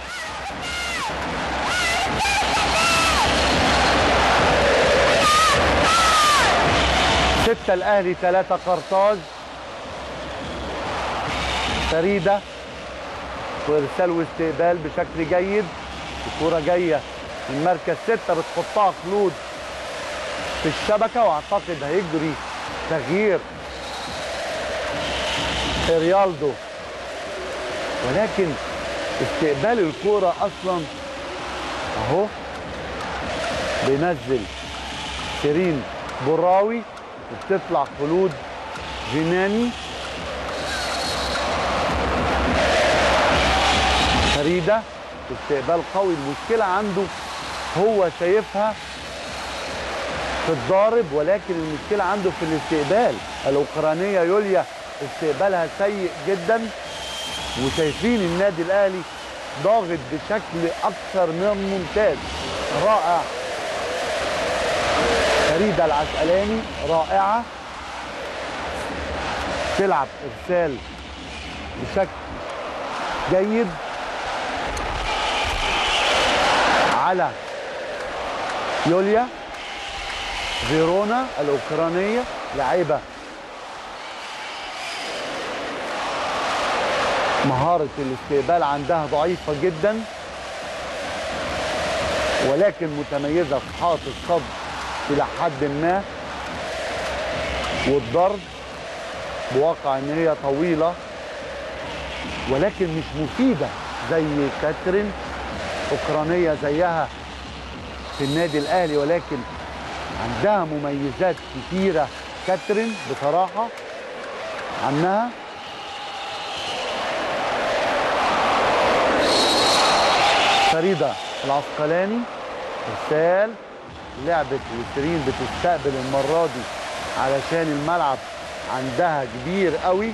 ستة الأهلي ثلاثة قرطاج فريدة وإرسال واستقبال بشكل جيد الكرة جاية من مركز ستة بتحطها خلود في الشبكة وأعتقد هيجري تغيير ريالدو ولكن استقبال الكرة أصلا أهو بينزل سيرين براوي وبتطلع خلود جناني فريدة استقبال قوي المشكلة عنده هو شايفها في الضارب ولكن المشكلة عنده في الاستقبال الأوكرانية يوليا استقبالها سيء جدا وشايفين النادي الأهلي ضاغط بشكل أكثر من ممتاز رائع فريدة العسقلاني رائعة تلعب إرسال بشكل جيد على يوليا فيرونا الأوكرانية لعيبة مهارة الاستقبال عندها ضعيفة جدا ولكن متميزة في حاط الصد إلى حد ما والضرب بواقع إن هي طويلة ولكن مش مفيدة زي كاترين أوكرانية زيها في النادي الأهلي ولكن عندها مميزات كتيرة كاترين بصراحة عنها فريدة العسقلاني ارسال لعبة وسرين بتستقبل المرة دي علشان الملعب عندها كبير قوي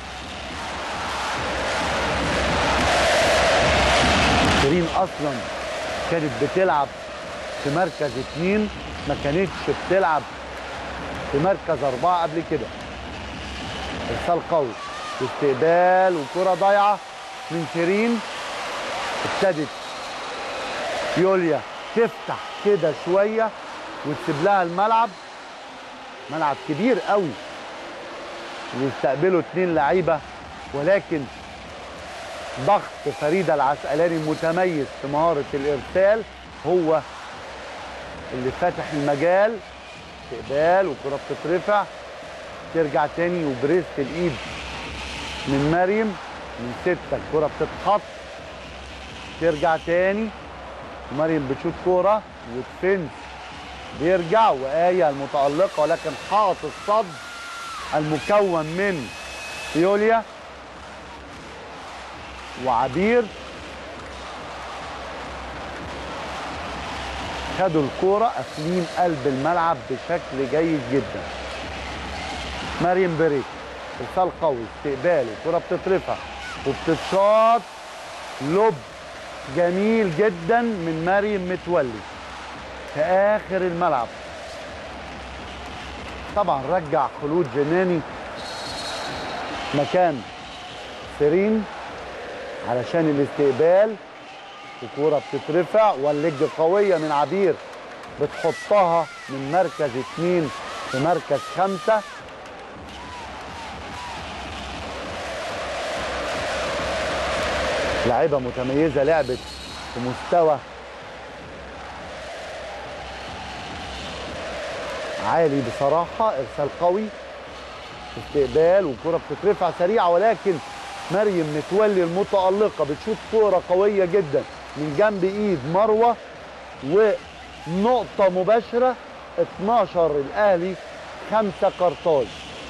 شيرين اصلا كانت بتلعب في مركز اتنين ما كانتش بتلعب في مركز اربعه قبل كده ارسال قوي استقبال وكره ضايعه من شيرين ابتدت يوليا تفتح كده شويه وتسيب لها الملعب ملعب كبير قوي ويستقبلوا اتنين لعيبه ولكن ضغط فريدة العسقلاني متميز في مهارة الإرسال هو اللي فاتح المجال استقبال وكرة بتترفع ترجع تاني وبريست الإيد من مريم من ستة الكرة بتتحط ترجع تاني ومريم بتشوت كورة وتفنس بيرجع وآية المتألقة ولكن حاط الصد المكون من يوليا وعبير خدوا الكورة قافلين قلب الملعب بشكل جيد جدا مريم بريك ارسال قوي استقبال الكرة بتترفع وبتتشاط لب جميل جدا من مريم متولي في اخر الملعب طبعا رجع خلود جناني مكان سيرين علشان الاستقبال الكورة بتترفع واللج قوية من عبير بتحطها من مركز اتنين في مركز خمسة لاعبة متميزة لعبت في مستوى عالي بصراحه ارسال قوي استقبال والكره بتترفع سريعه ولكن مريم متولي المتالقه بتشوط كوره قويه جدا من جنب ايد مروه ونقطه مباشره 12 الاهلي 5 قرطاج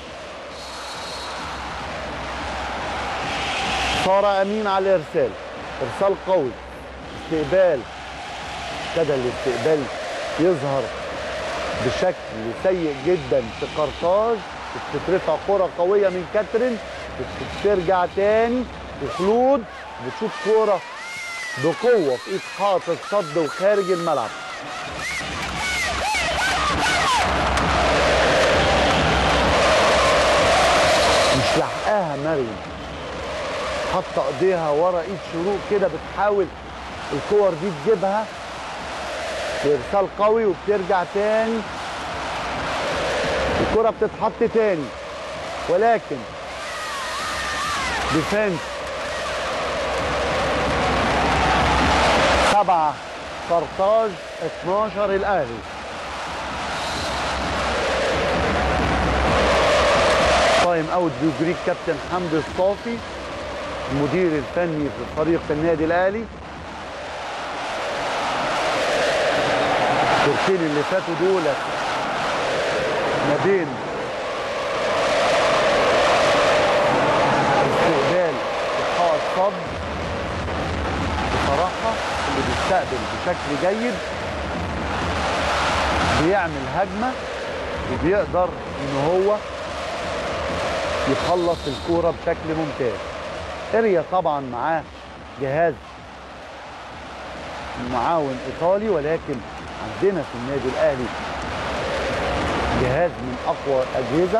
ساره امين على الارسال ارسال قوي استقبال ابتدى الاستقبال يظهر بشكل سيء جدا في قرطاج بتترفع كرة قوية من كاترين بترجع تاني وخلود بتشوط كرة بقوة في ايد حاطط صد وخارج الملعب مش لاحقاها مريم حاطه ايديها ورا ايد شروق كده بتحاول الكور دي تجيبها بارسال قوي وبترجع تاني الكره بتتحط تاني ولكن ديفنس سبعة قرطاج 12 الاهلي تايم اوت بيجري كابتن حمدي الصافي المدير الفني في فريق النادي الاهلي الكورتين اللي فاتوا دول ما بين استقبال وحائط صد بصراحة اللي بيستقبل بشكل جيد بيعمل هجمة وبيقدر ان هو يخلص الكورة بشكل ممتاز اريا طبعا معاه جهاز معاون ايطالي ولكن عندنا في النادي الاهلي جهاز من اقوى الاجهزه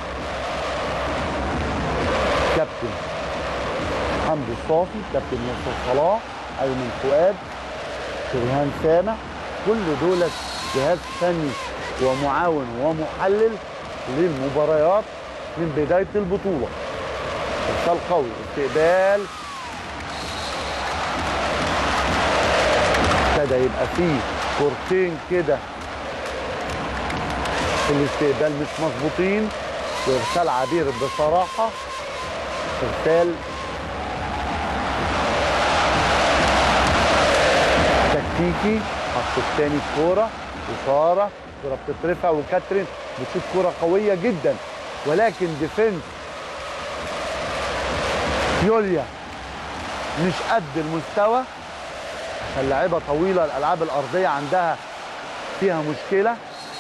كابتن حمدي الصافي كابتن نصر صلاح ايمن فؤاد شريهان سامع كل دول جهاز فني ومعاون ومحلل للمباريات من بدايه البطوله ارسال قوي استقبال ابتدى يبقى فيه كورتين كده في الاستقبال مش مظبوطين وارسال عبير بصراحه ارسال تكتيكي حط الثاني الكوره وساره الكوره بتترفع وكاترين بتشوط كوره قويه جدا ولكن ديفنس يوليا مش قد المستوى عشان لعيبه طويله الالعاب الارضيه عندها فيها مشكله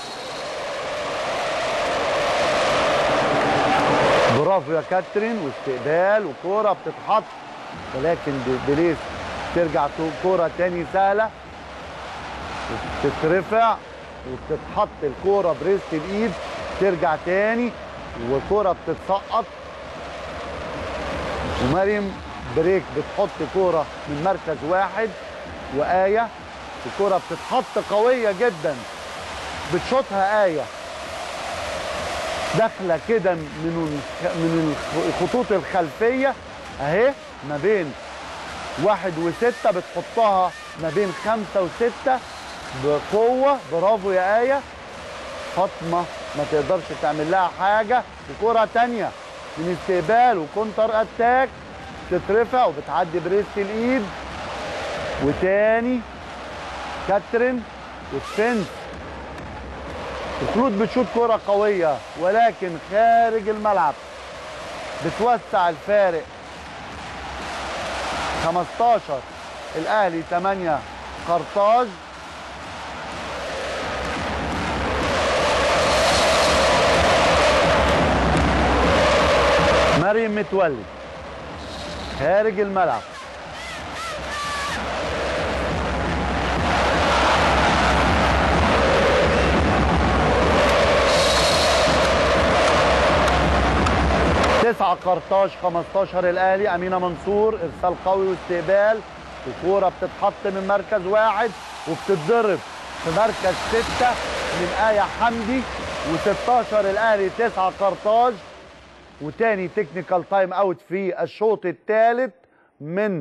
برافو يا كاترين واستقبال وكوره بتتحط ولكن بليس ترجع كوره تاني سهله وتترفع وبتتحط الكوره بريست الايد ترجع تاني وكوره بتتسقط ومريم بريك بتحط كوره من مركز واحد وآية الكرة بتتحط قوية جدا بتشوطها آية داخلة كده من من الخطوط الخلفية أهي ما بين واحد وستة بتحطها ما بين خمسة وستة بقوة برافو يا آية فاطمة ما تقدرش تعمل لها حاجة وكرة تانية من استقبال وكونتر اتاك تترفع وبتعدي بريست الايد وتاني كاترين وسفنس وخلود بتشوط كرة قوية ولكن خارج الملعب بتوسع الفارق 15 الاهلي 8 قرطاج مريم متولي خارج الملعب تسعة قرطاج 15 الاهلي امينه منصور ارسال قوي واستقبال وكوره بتتحط من مركز واحد وبتتضرب في مركز ستة من آية حمدي و16 الاهلي تسعة قرطاج وتاني تكنيكال تايم اوت في الشوط الثالث من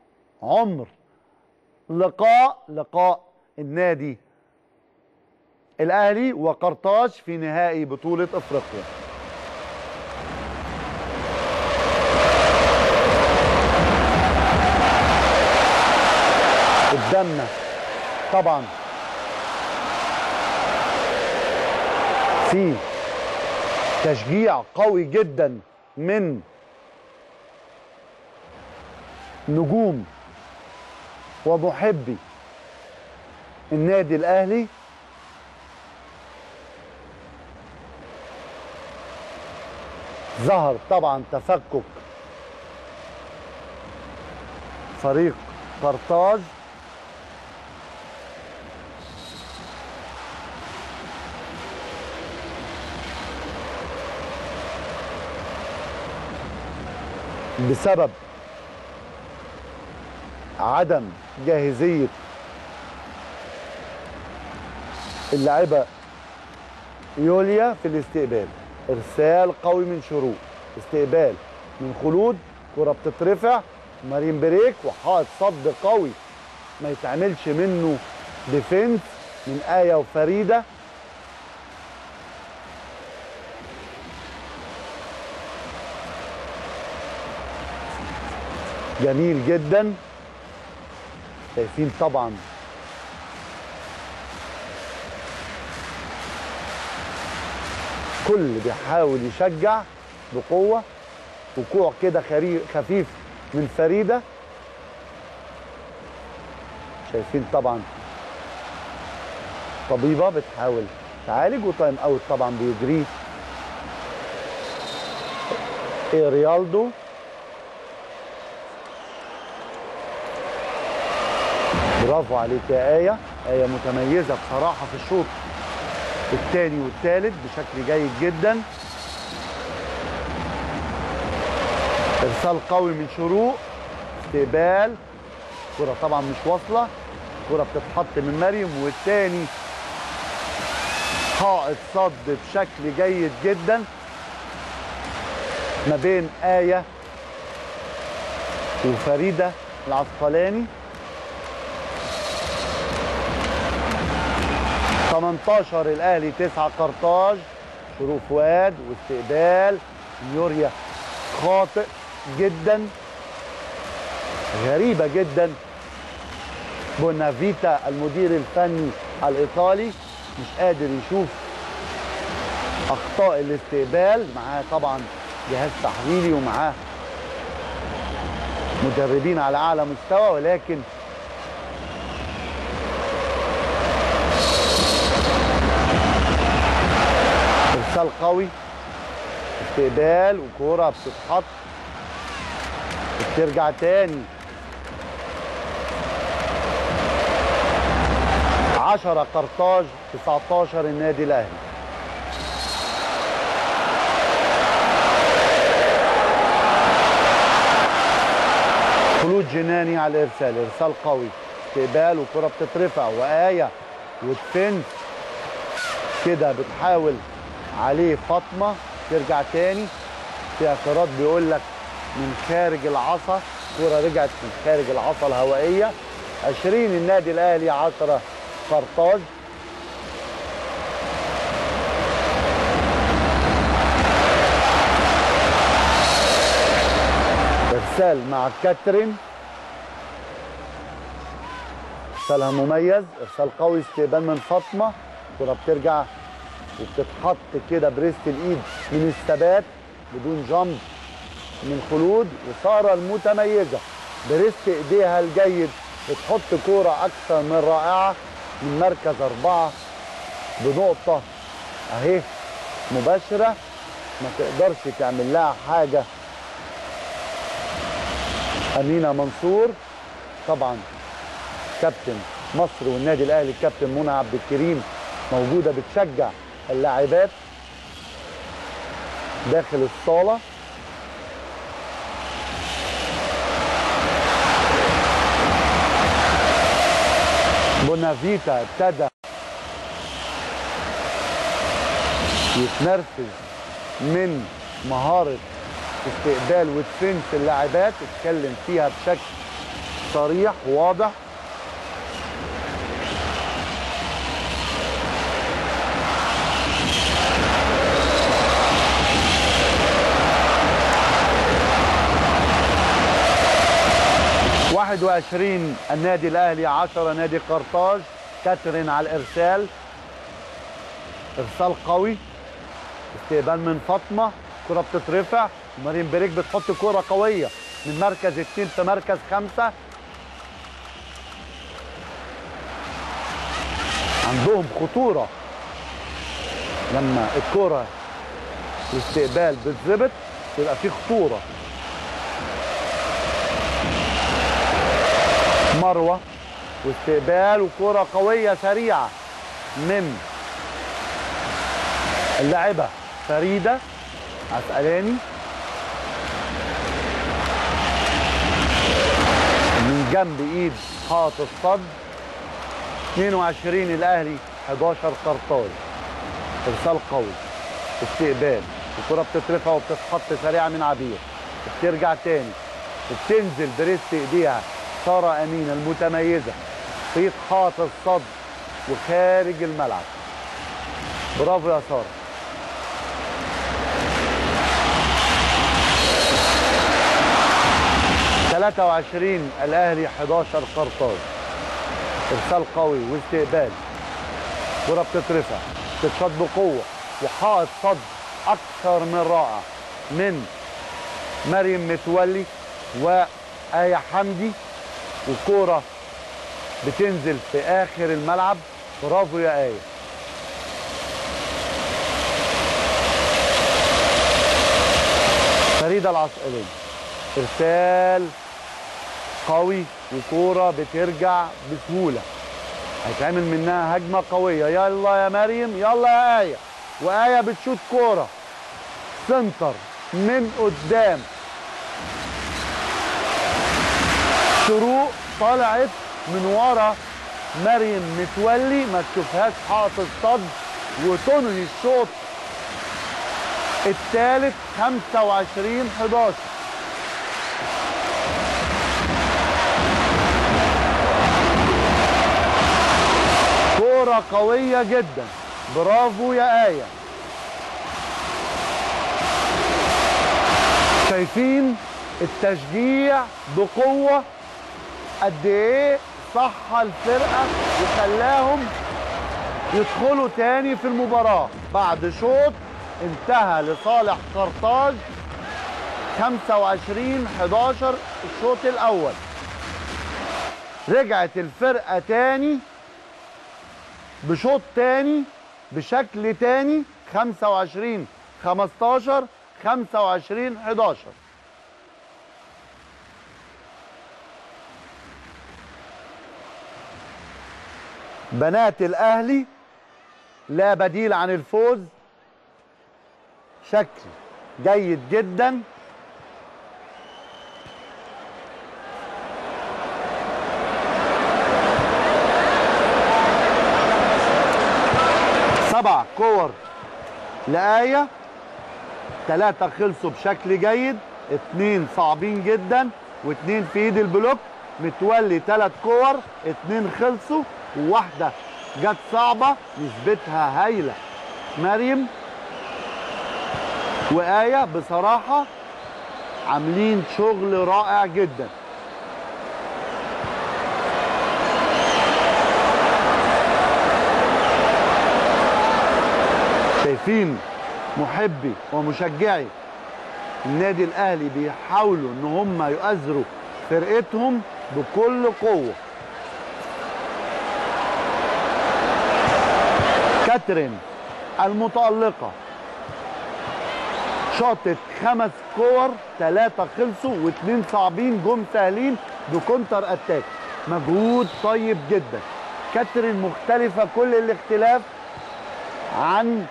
عمر لقاء لقاء النادي الاهلي وقرطاج في نهائي بطوله افريقيا قدامنا طبعا في تشجيع قوي جدا من نجوم ومحبي النادي الاهلي ظهر طبعا تفكك فريق قرطاج بسبب عدم جاهزية اللاعبة يوليا في الاستقبال ارسال قوي من شروق استقبال من خلود كرة بتترفع مارين بريك وحائط صد قوي ما يتعملش منه ديفنس من آية وفريدة جميل جدا شايفين طبعا كل بيحاول يشجع بقوة وقوع كده خري- خفيف من فريدة شايفين طبعا طبيبة بتحاول تعالج وتايم اوت طبعا بيجريه إيه ريالدو برافو عليك يا آية آية متميزة بصراحة في الشوط الثاني والثالث بشكل جيد جدا ارسال قوي من شروق استقبال كرة طبعا مش واصلة كرة بتتحط من مريم والتاني حائط صد بشكل جيد جدا ما بين آية وفريدة العسقلاني 18 الاهلي 9 قرطاج شروق فؤاد واستقبال يوريا خاطئ جدا غريبة جدا بونافيتا المدير الفني الايطالي مش قادر يشوف اخطاء الاستقبال معاه طبعا جهاز تحليلي ومعاه مدربين على اعلى مستوى ولكن ارسال قوي استقبال وكوره بتتحط بترجع تاني 10 قرطاج 19 النادي الاهلي خلود جناني على الارسال ارسال قوي استقبال وكره بتترفع وايه وتفنت كده بتحاول عليه فاطمه ترجع تاني في اعتراض بيقول لك من خارج العصا كرة رجعت من خارج العصا الهوائية 20 النادي الأهلي 10 قرطاج إرسال مع كاترين إرسالها مميز إرسال قوي استقبال من فاطمة كرة بترجع وبتتحط كده بريست الإيد من الثبات بدون جامب من خلود وسارة المتميزة بريست ايديها الجيد بتحط كورة أكثر من رائعة من مركز أربعة بنقطة أهي مباشرة ما تقدرش تعمل لها حاجة أمينة منصور طبعا كابتن مصر والنادي الأهلي الكابتن منى عبد الكريم موجودة بتشجع اللاعبات داخل الصالة بونافيتا ابتدى يتنرفز من مهارة استقبال ودفنس اللاعبات اتكلم فيها بشكل صريح واضح 21 النادي الاهلي 10 نادي قرطاج كاترين على الارسال ارسال قوي استقبال من فاطمه كره بتترفع مارين بريك بتحط كره قويه من مركز اثنين في مركز خمسه عندهم خطوره لما الكره الاستقبال بتظبط يبقى في خطوره مروه واستقبال وكره قويه سريعه من اللاعبه فريده عسقلاني من جنب ايد حاط الصد 22 الاهلي 11 قرطاج ارسال قوي استقبال الكره بتترفع وبتتحط سريعه من عبير بترجع تاني وبتنزل بريست ايديها ساره امين المتميزه في حاط الصد وخارج الملعب برافو يا ساره ثلاثة وعشرين الأهلي 11 قرطاج إرسال قوي واستقبال كرة بتترفع تتشط بقوة وحائط صد أكثر من رائع من مريم متولي وآية حمدي وكورة بتنزل في آخر الملعب برافو يا آية فريدة العسقلية إرسال قوي وكورة بترجع بسهولة هيتعمل منها هجمة قوية يلا يا مريم يلا يا آية وآية بتشوت كورة سنتر من قدام شروق طلعت من ورا مريم متولي ما تشوفهاش حاطط الصد وتنهي الشوط الثالث 25 11 كورة قوية جدا برافو يا آية شايفين التشجيع بقوة قد ايه صح الفرقة وخلاهم يدخلوا تاني في المباراة بعد شوط انتهى لصالح قرطاج 25 11 الشوط الأول رجعت الفرقة تاني بشوط تاني بشكل تاني 25 15 25 11 بنات الاهلي لا بديل عن الفوز شكل جيد جدا سبع كور لآية ثلاثة خلصوا بشكل جيد اتنين صعبين جدا واتنين في ايد البلوك متولي ثلاث كور اتنين خلصوا وواحدة جت صعبة نسبتها هايلة مريم وآية بصراحة عاملين شغل رائع جدا شايفين محبي ومشجعي النادي الاهلي بيحاولوا ان هم يؤازروا فرقتهم بكل قوه كاترين المتألقة شاطت خمس كور ثلاثة خلصوا واثنين صعبين جم سهلين بكونتر اتاك مجهود طيب جدا كاترين مختلفة كل الاختلاف عن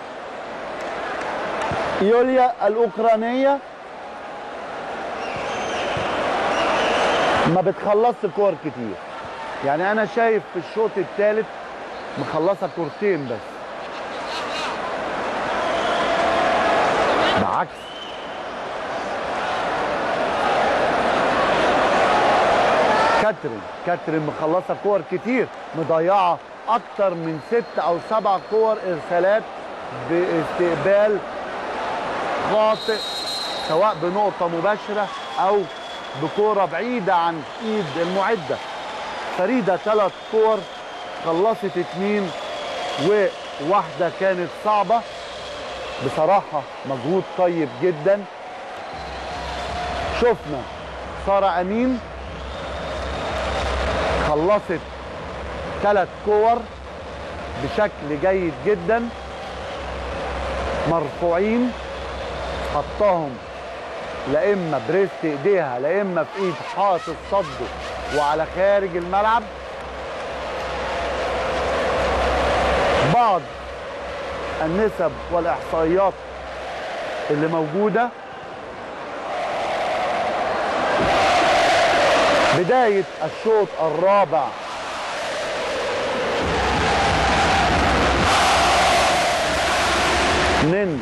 يوليا الأوكرانية ما بتخلصش كور كتير يعني أنا شايف في الشوط الثالث مخلصة كورتين بس بعكس كاترين كاترين مخلصة كور كتير مضيعة أكتر من ست أو سبع كور إرسالات باستقبال خاطئ سواء بنقطة مباشرة أو بكوره بعيده عن ايد المعده فريده ثلاث كور خلصت اتنين وواحده كانت صعبه بصراحه مجهود طيب جدا شفنا ساره امين خلصت ثلاث كور بشكل جيد جدا مرفوعين حطاهم لا اما بريست ايديها لا اما في ايد حاطط صده وعلى خارج الملعب بعض النسب والاحصائيات اللي موجوده بدايه الشوط الرابع من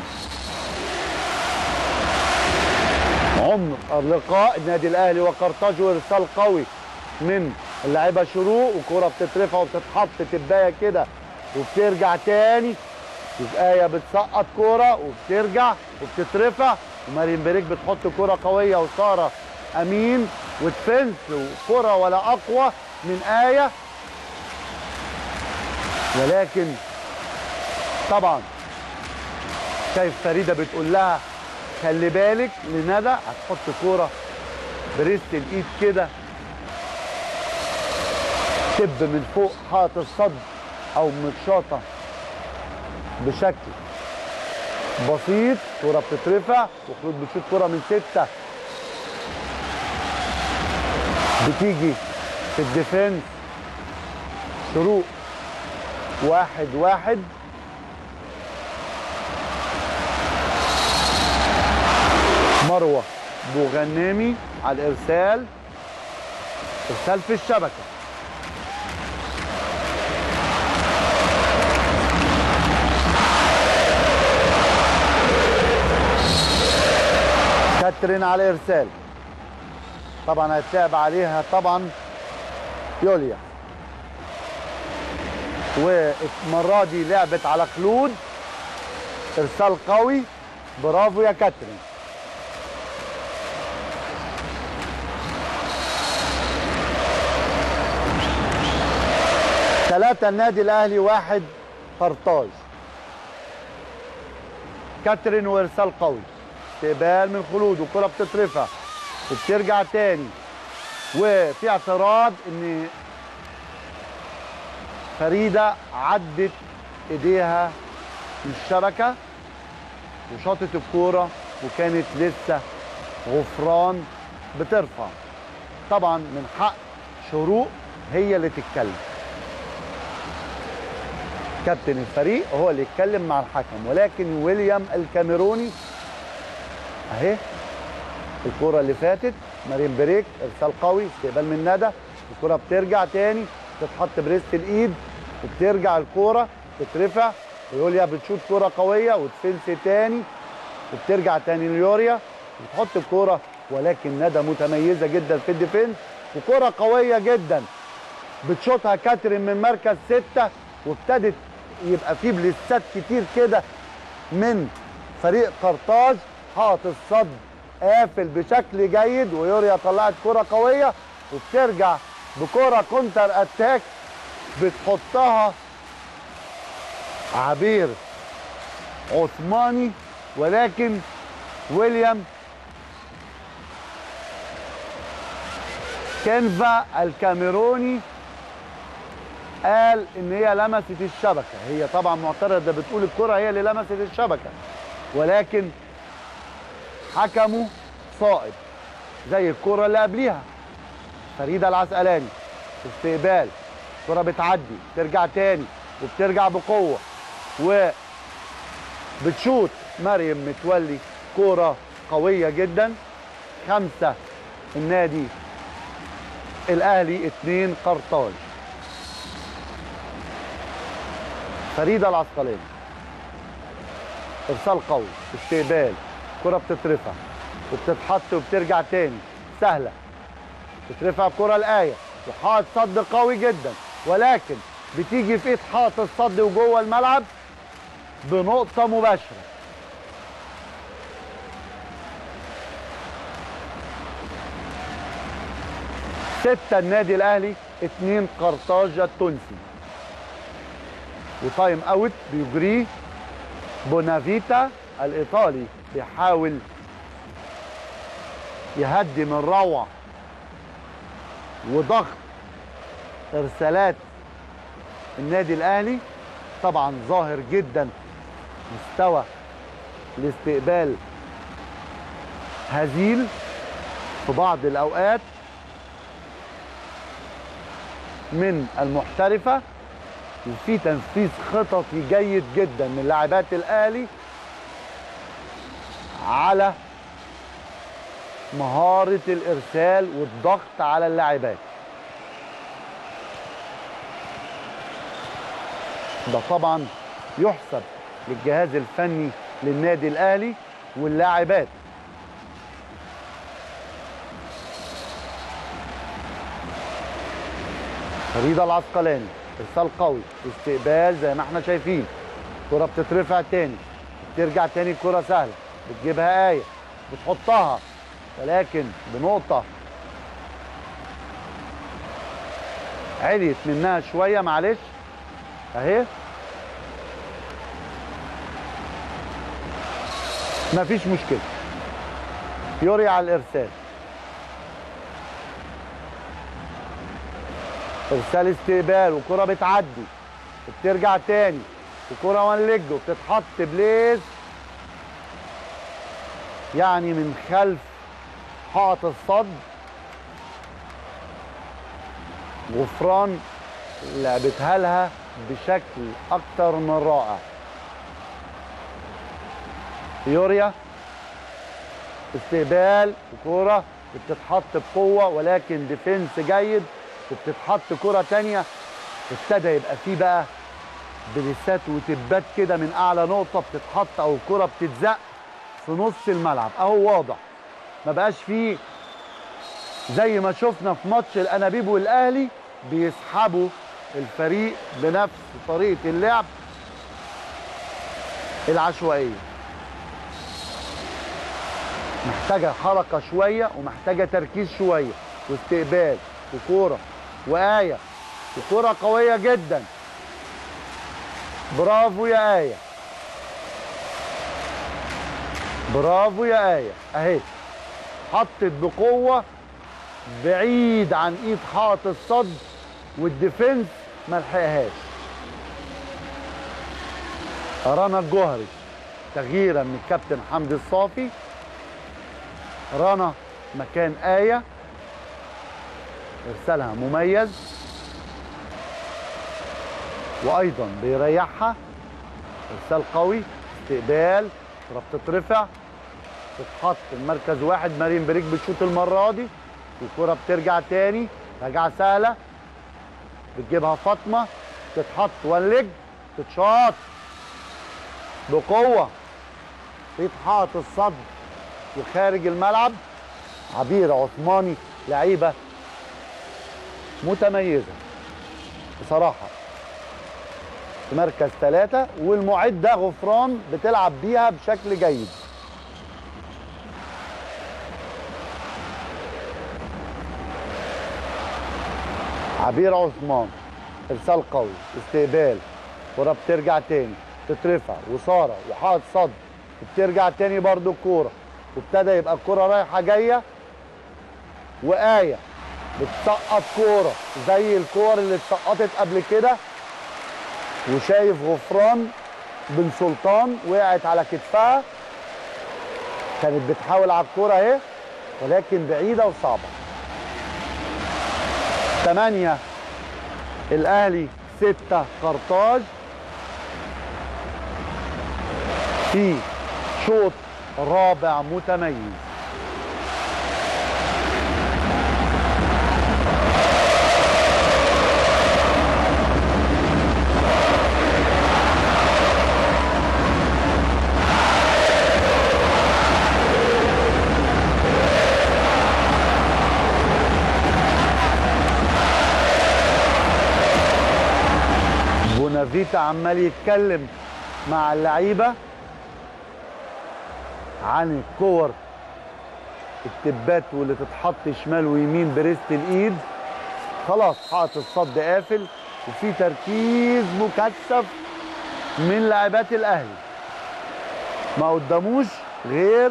عمق اللقاء النادي الاهلي وقرطاج وارسال قوي من اللاعيبه شروق وكره بتترفع وبتتحط تبايه كده وبترجع تاني آية بتسقط كوره وبترجع وبتترفع ومارين بريك بتحط كوره قويه وساره امين وتفنس وكره ولا اقوى من آية ولكن طبعا شايف فريده بتقول لها خلي بالك لندى هتحط كوره بريست الايد كده تب من فوق حاط الصد او متشاطه بشكل بسيط كوره بتترفع وخلود بتشوط كوره من سته بتيجي في الديفنس شروق واحد واحد مروه بوغنامي على الارسال ارسال في الشبكه كاترين على الارسال طبعا هيتلعب عليها طبعا يوليا والمره دي لعبت على خلود ارسال قوي برافو يا كاترين ثلاثة النادي الأهلي واحد قرطاج كاترين وإرسال قوي استقبال من خلود والكرة بتترفع وبترجع تاني وفي اعتراض إن فريدة عدت إيديها من الشبكة وشاطت الكورة وكانت لسه غفران بترفع طبعا من حق شروق هي اللي تتكلم كابتن الفريق هو اللي يتكلم مع الحكم ولكن ويليام الكاميروني اهي الكرة اللي فاتت مارين بريك ارسال قوي استقبال من ندى الكرة بترجع تاني تتحط بريست الايد وبترجع الكرة تترفع ويوليا بتشوط كرة قوية وتفنس تاني وبترجع تاني ليوريا وتحط الكرة ولكن ندى متميزة جدا في الديفنس وكرة قوية جدا بتشوطها كاترين من مركز ستة وابتدت يبقى في بليسات كتير كده من فريق قرطاج حاط الصد قافل بشكل جيد ويوريا طلعت كرة قوية وبترجع بكرة كونتر اتاك بتحطها عبير عثماني ولكن ويليام كنفا الكاميروني قال ان هي لمست الشبكه هي طبعا معترضه بتقول الكره هي اللي لمست الشبكه ولكن حكموا صائب زي الكره اللي قبليها فريده العسقلاني استقبال كره بتعدي ترجع تاني وبترجع بقوه و بتشوت مريم متولي كوره قويه جدا خمسه النادي الاهلي اتنين قرطاج فريده العسقلاني ارسال قوي استقبال كره بتترفع وبتتحط وبترجع تاني سهله بترفع كره الايه وحاط صد قوي جدا ولكن بتيجي في ايد حاط الصد وجوه الملعب بنقطه مباشره ستة النادي الاهلي اتنين قرطاج التونسي وتايم اوت بيجريه بونافيتا الايطالي بيحاول يهدي من روعه وضغط ارسالات النادي الاهلي طبعا ظاهر جدا مستوى الاستقبال هزيل في بعض الاوقات من المحترفه وفي تنفيذ خططي جيد جدا من لاعبات الاهلي على مهاره الارسال والضغط على اللاعبات ده طبعا يحسب للجهاز الفني للنادي الاهلي واللاعبات فريدة العسقلاني ارسال قوي استقبال زي ما احنا شايفين كرة بتترفع تاني بترجع تاني كرة سهلة بتجيبها آية بتحطها ولكن بنقطة عليت منها شوية معلش اهي مفيش مشكلة يوري على الارسال ارسال استقبال وكرة بتعدي وبترجع تاني وكرة وان ليج وبتتحط بليس يعني من خلف حائط الصد غفران لعبتها لها بشكل اكتر من رائع يوريا استقبال وكرة بتتحط بقوة ولكن ديفنس جيد وبتتحط كرة تانية ابتدى يبقى فيه بقى بليسات وتبات كده من اعلى نقطة بتتحط او الكرة بتتزق في نص الملعب اهو واضح ما بقاش فيه زي ما شفنا في ماتش الانابيب والاهلي بيسحبوا الفريق بنفس طريقة اللعب العشوائية محتاجة حركة شوية ومحتاجة تركيز شوية واستقبال وكورة وآية وكورة قوية جدا برافو يا آية برافو يا آية أهي حطت بقوة بعيد عن ايد حائط الصد والديفنس ما لحقهاش رنا الجوهري تغييرا من الكابتن حمدي الصافي رنا مكان آية ارسالها مميز وايضا بيريحها ارسال قوي استقبال كرة بتترفع تتحط المركز واحد مارين بريك بتشوط المره دي والكرة بترجع تاني رجعة سهلة بتجيبها فاطمة تتحط وان ليج تتشاط بقوة يتحط الصد وخارج الملعب عبيرة عثماني لعيبة متميزة بصراحة في مركز ثلاثة والمعدة غفران بتلعب بيها بشكل جيد عبير عثمان ارسال قوي استقبال كرة بترجع تاني تترفع وسارة وحائط صد بترجع تاني برضو الكورة وابتدى يبقى الكورة رايحة جاية وآية بتسقط كورة زي الكور اللي اتسقطت قبل كده وشايف غفران بن سلطان وقعت على كتفها كانت بتحاول على الكورة اهي ولكن بعيدة وصعبة ثمانية الأهلي ستة قرطاج في شوط رابع متميز بونافيتا عمال يتكلم مع اللعيبه عن الكور التبات واللي تتحط شمال ويمين بريست الايد خلاص حائط الصد قافل وفي تركيز مكثف من لاعبات الاهلي ما قداموش غير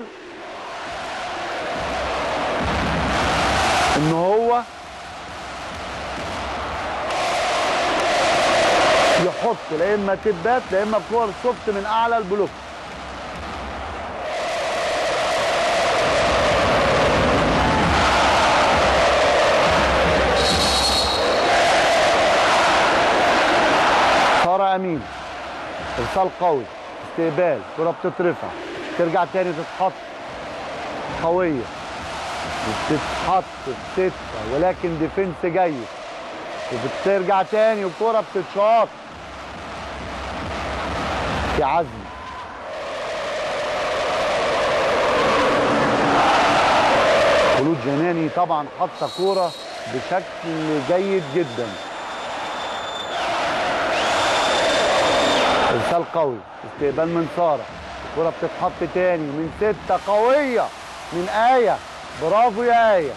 ان هو يحط لا اما تبات لا اما كور سوفت من اعلى البلوك ساره امين ارسال قوي استقبال كره بتترفع ترجع تاني تتحط قويه وبتتحط بستة ولكن ديفنس جيد وبترجع تاني والكرة بتتشاط في عزم خلود جناني طبعا حاطه كوره بشكل جيد جدا ارسال قوي استقبال من ساره الكرة بتتحط تاني من ستة قوية من آية برافو يا آية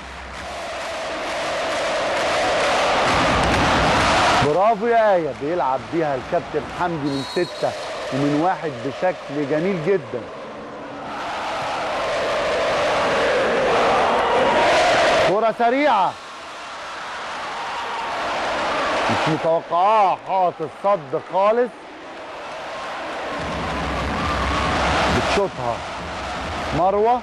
برافو يا آية بيلعب بيها الكابتن حمدي من ستة ومن واحد بشكل جميل جدا كرة سريعة مش متوقعاها حاط الصد خالص بتشوطها مروه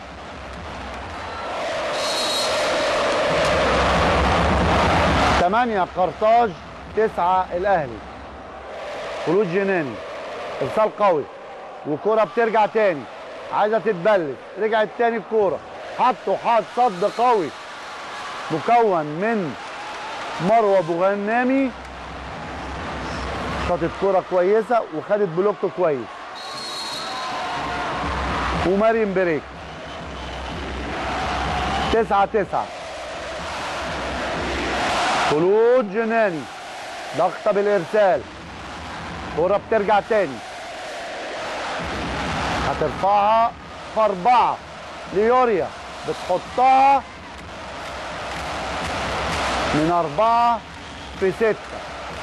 ثمانية قرطاج تسعة الأهلي خلود جناني إرسال قوي وكرة بترجع تاني عايزة تتبلد رجعت تاني الكورة حطوا حاط صد قوي مكون من مروة بوغنامي شاطت كرة كويسة وخدت بلوك كويس ومريم بريك تسعة تسعة خلود جناني ضغطة بالإرسال كرة بترجع تاني هترفعها في أربعة ليوريا بتحطها من أربعة في ستة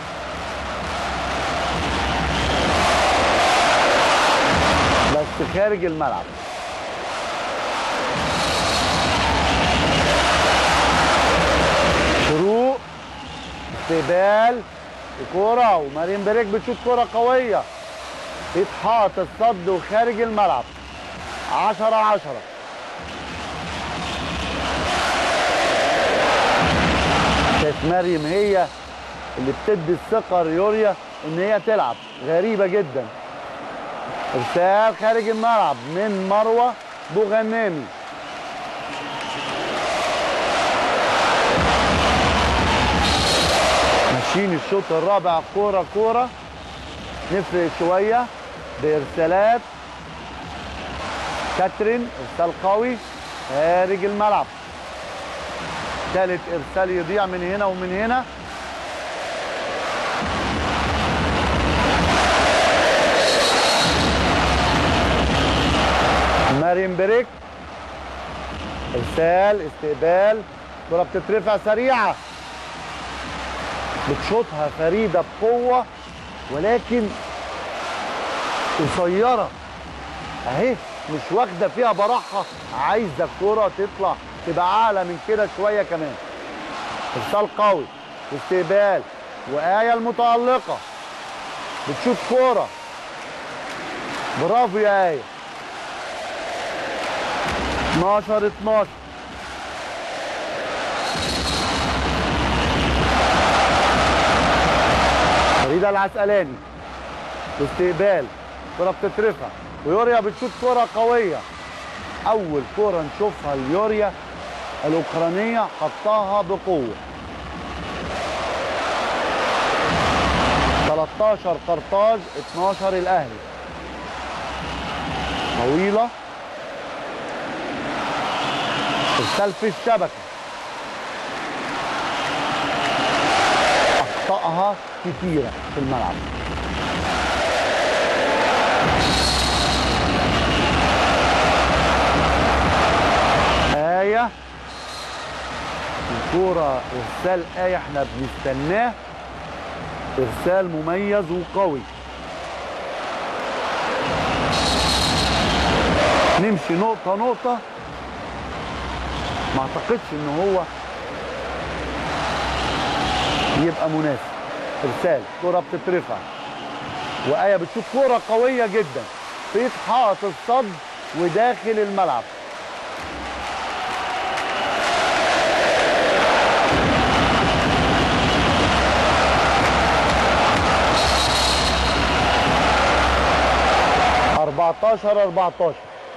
بس خارج الملعب شروق استقبال كرة ومارين بريك بتشوط كرة قوية اتحاط الصد وخارج الملعب عشرة عشرة كانت مريم هي اللي بتدي الثقة ليوريا ان هي تلعب غريبة جدا ارسال خارج الملعب من مروة بوغنامي ماشيين الشوط الرابع كورة كورة نفرق شوية بإرسالات كاترين إرسال قوي خارج الملعب ثالث إرسال يضيع من هنا ومن هنا مريم بريك ارسال استقبال كرة بتترفع سريعة بتشوطها فريدة بقوة ولكن قصيرة اهي مش واخدة فيها براحة عايزة الكرة تطلع تبقى أعلى من كده شوية كمان ارسال قوي استقبال وآية المتألقة بتشوط كورة برافو يا آية 12 12 فريدة العسقلاني استقبال كرة بتترفع ويوريا بتشوط كرة قوية أول كرة نشوفها اليوريا الأوكرانية حطاها بقوة 13 قرطاج 12 الأهلي طويلة ارسال في الشبكه اخطائها كتيره في الملعب ايه كوره ارسال ايه احنا بنستناه ارسال مميز وقوي نمشي نقطه نقطه ما اعتقدش ان هو يبقى مناسب ارسال كرة بتترفع وآية بتشوف كرة قوية جدا في حائط الصد وداخل الملعب أربعتاشر أربعتاشر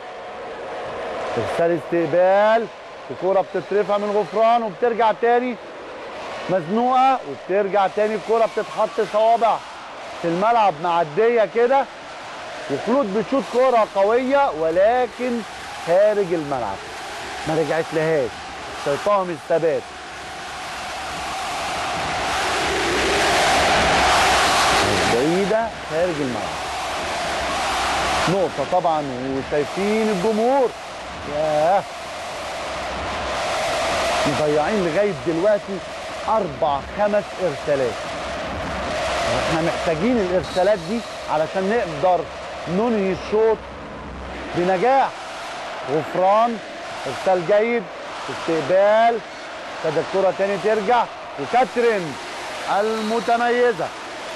ارسال استقبال الكرة بتترفع من غفران وبترجع تاني مزنوقه وبترجع تاني الكرة بتتحط صوابع في الملعب معديه كده وخلود بتشوط كرة قوية ولكن خارج الملعب ما رجعت لهاش شيطان الثبات بعيدة خارج الملعب نقطة طبعا وشايفين الجمهور ياه مضيعين لغاية دلوقتي أربع خمس إرسالات احنا محتاجين الإرسالات دي علشان نقدر ننهي الشوط بنجاح غفران ارسال جيد استقبال ابتدى الكرة تاني ترجع وكاترين المتميزة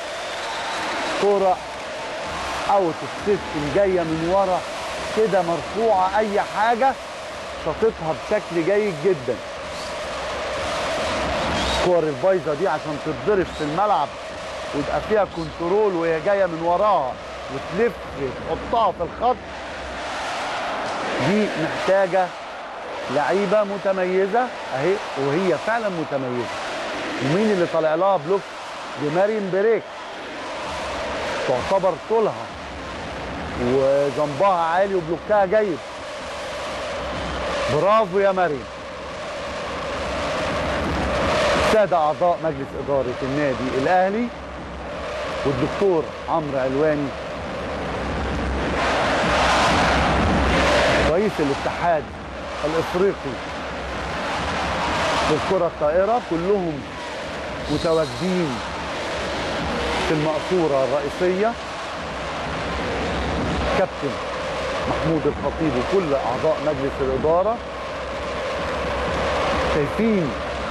كرة اوت السيستم جاية من ورا كده مرفوعة أي حاجة شاططها بشكل جيد جدا الكور البايظه دي عشان تتضرب في الملعب ويبقى فيها كنترول وهي جايه من وراها وتلف تحطها في الخط دي محتاجه لعيبه متميزه اهي وهي فعلا متميزه ومين اللي طالع لها بلوك دي مريم بريك تعتبر طولها وجنبها عالي وبلوكها جيد برافو يا مريم السادة أعضاء مجلس إدارة النادي الأهلي والدكتور عمرو علواني رئيس الاتحاد الإفريقي للكرة الطائرة كلهم متواجدين في المقصورة الرئيسية كابتن محمود الخطيب وكل أعضاء مجلس الإدارة شايفين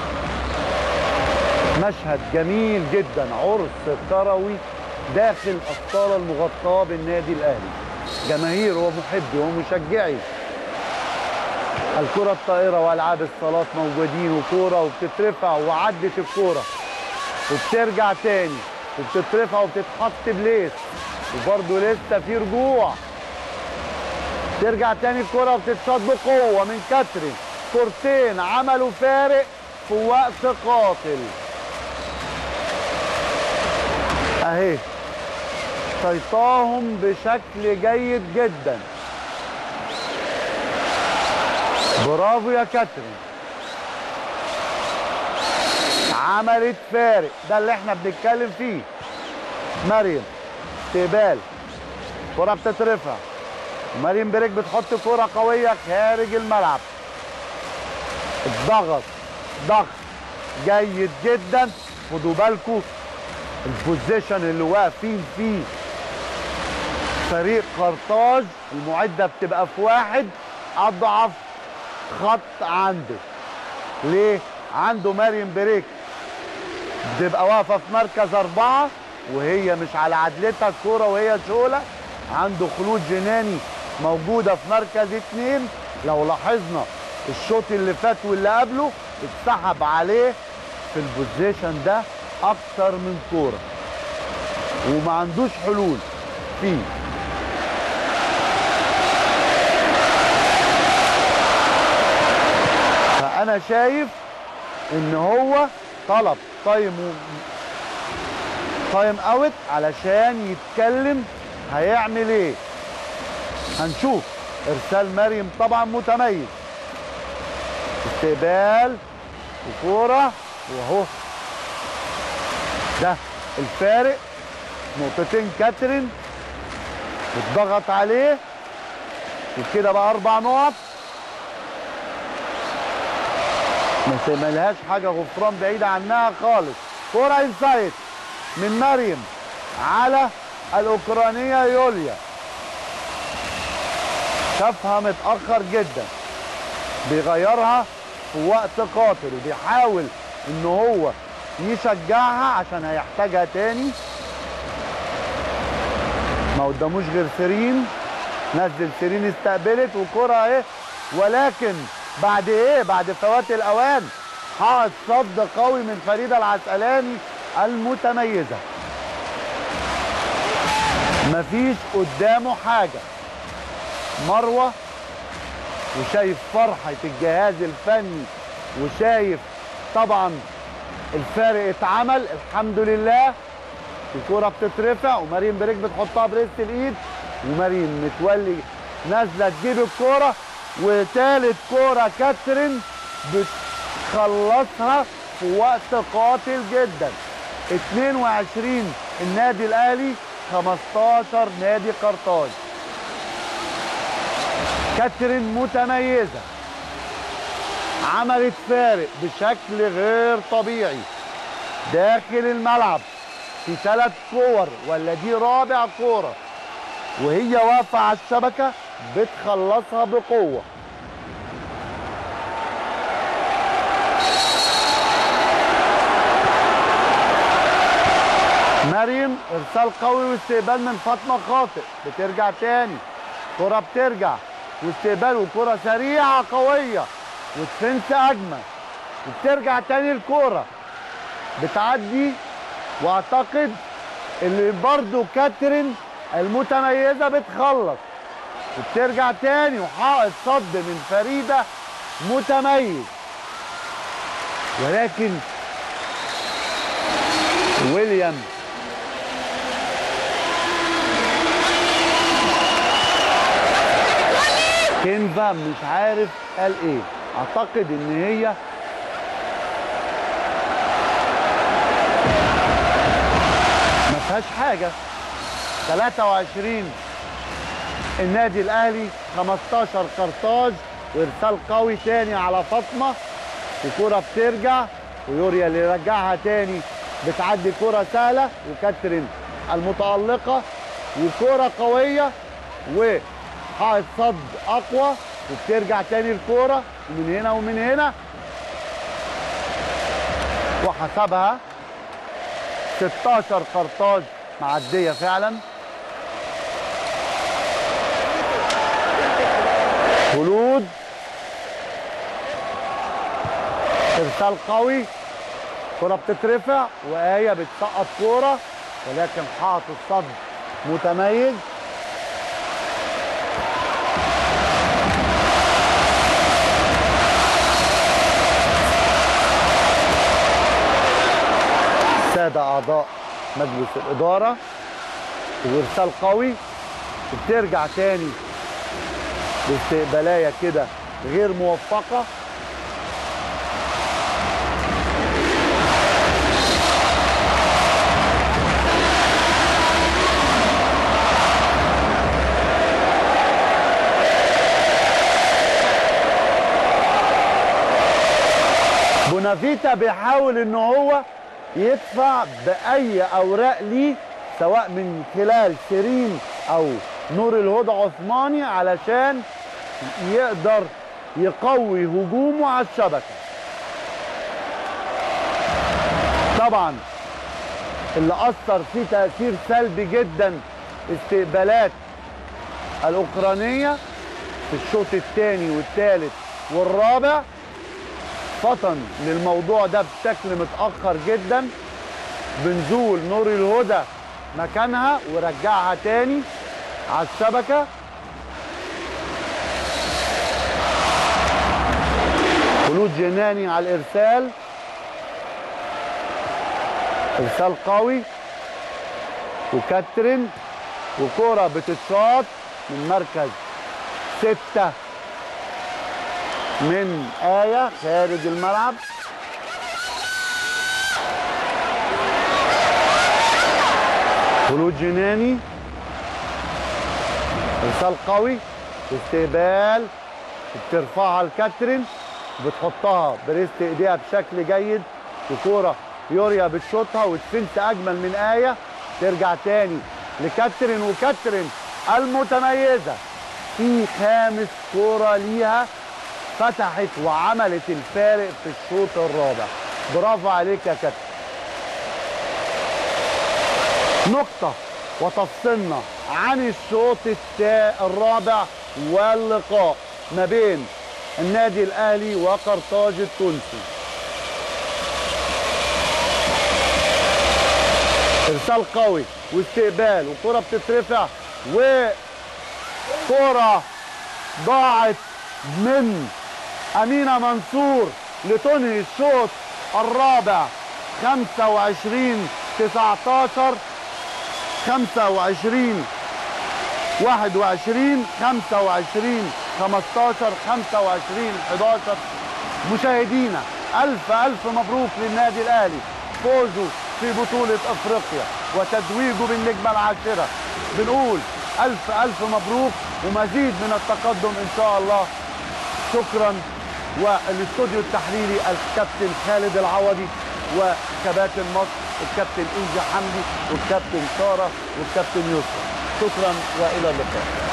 مشهد جميل جدا عرس كروي داخل الصالة المغطاة بالنادي الأهلي جماهير ومحبي ومشجعي الكرة الطائرة وألعاب الصالات موجودين وكورة وبتترفع وعدت الكورة وبترجع تاني وبتترفع وبتتحط بليس وبرضه لسه في رجوع ترجع تاني الكرة وبتتصاد بقوة من كاترين كورتين عملوا فارق في وقت قاتل اهي شيطاهم بشكل جيد جدا برافو يا كاترين عملت فارق ده اللي احنا بنتكلم فيه مريم استقبال كرة بتترفع مريم بريك بتحط كرة قوية خارج الملعب الضغط ضغط جيد جدا خدوا بالكم البوزيشن اللي واقفين فيه فريق قرطاج المعدة بتبقى في واحد أضعف خط عنده ليه؟ عنده مريم بريك بتبقى واقفة في مركز أربعة وهي مش على عدلتها الكورة وهي شولة عنده خلود جناني موجودة في مركز اتنين لو لاحظنا الشوط اللي فات واللي قبله اتسحب عليه في البوزيشن ده اكتر من كوره وما عندوش حلول فيه فانا شايف ان هو طلب تايم تايم اوت علشان يتكلم هيعمل ايه هنشوف ارسال مريم طبعا متميز استقبال وكوره واهو ده الفارق نقطتين كاترين اتضغط عليه وكده بقى اربع نقط ما تعملهاش حاجه غفران بعيده عنها خالص كرة انسايد من مريم على الاوكرانيه يوليا شافها متاخر جدا بيغيرها في وقت قاتل وبيحاول ان هو يشجعها عشان هيحتاجها تاني ما قداموش غير سيرين نزل سيرين استقبلت وكرة اهي ولكن بعد ايه بعد فوات الاوان حقق صد قوي من فريدة العسقلاني المتميزة مفيش قدامه حاجة مروة وشايف فرحة الجهاز الفني وشايف طبعا الفارق اتعمل الحمد لله الكرة بتترفع ومارين بريك بتحطها بريست الايد ومارين متولي نازله تجيب الكرة وتالت كرة كاترين بتخلصها في وقت قاتل جدا 22 النادي الاهلي 15 نادي قرطاج كاترين متميزة عملت فارق بشكل غير طبيعي داخل الملعب في ثلاث كور ولا دي رابع كورة وهي واقفة على الشبكة بتخلصها بقوة مريم ارسال قوي واستقبال من فاطمه خاطئ بترجع تاني كرة بترجع واستقبال وكرة سريعة قوية ودفنس أجمل وبترجع تاني الكرة بتعدي واعتقد اللي برضو كاترين المتميزة بتخلص وبترجع تاني وحائط صد من فريدة متميز ولكن ويليام كينفا مش عارف قال ايه اعتقد ان هي ما فيهاش حاجه 23 النادي الاهلي 15 قرطاج وارسال قوي تاني على فاطمه وكرة بترجع ويوريا اللي يرجعها تاني بتعدي كرة سهلة وكاترين المتألقة وكرة قوية وحائط صد أقوى وبترجع تاني الكرة من هنا ومن هنا وحسبها 16 قرطاج معدية فعلا خلود ارسال قوي كرة بتترفع وآية بتسقط كورة ولكن حاط الصد متميز السادة أعضاء مجلس الإدارة وإرسال قوي وبترجع تاني باستقبالية كده غير موفقة بونافيتا بيحاول ان هو يدفع باي اوراق ليه سواء من خلال سيرين او نور الهدى عثماني علشان يقدر يقوي هجومه على الشبكه طبعا اللي اثر فيه تاثير سلبي جدا استقبالات الاوكرانيه في الشوط الثاني والثالث والرابع فطن للموضوع ده بشكل متاخر جدا بنزول نور الهدى مكانها ورجعها تاني على الشبكه خلود جناني على الارسال ارسال قوي وكاترين وكرة بتتشاط من مركز ستة من آية خارج الملعب خلود جناني ارسال قوي استقبال بترفعها لكاترين بتحطها بريست ايديها بشكل جيد وكوره يوريا بتشوطها وتفنت اجمل من ايه ترجع تاني لكاترين وكاترين المتميزه في خامس كوره ليها فتحت وعملت الفارق في الشوط الرابع برافو عليك يا كابتن نقطة وتفصلنا عن الشوط التا- الرابع واللقاء ما بين النادي الأهلي وقرطاج التونسي إرسال قوي واستقبال وكرة بتترفع وكرة ضاعت من أمينة منصور لتنهي الشوط الرابع 25 19 25 21 25 15 25 11 مشاهدينا ألف ألف مبروك للنادي الأهلي فوزه في بطولة أفريقيا وتتويجه بالنجمة العاشرة بنقول ألف ألف مبروك ومزيد من التقدم إن شاء الله شكرا والاستوديو التحليلي الكابتن خالد العوضي وكباتن مصر الكابتن انجي حمدي والكابتن ساره والكابتن يسرا شكرا والى اللقاء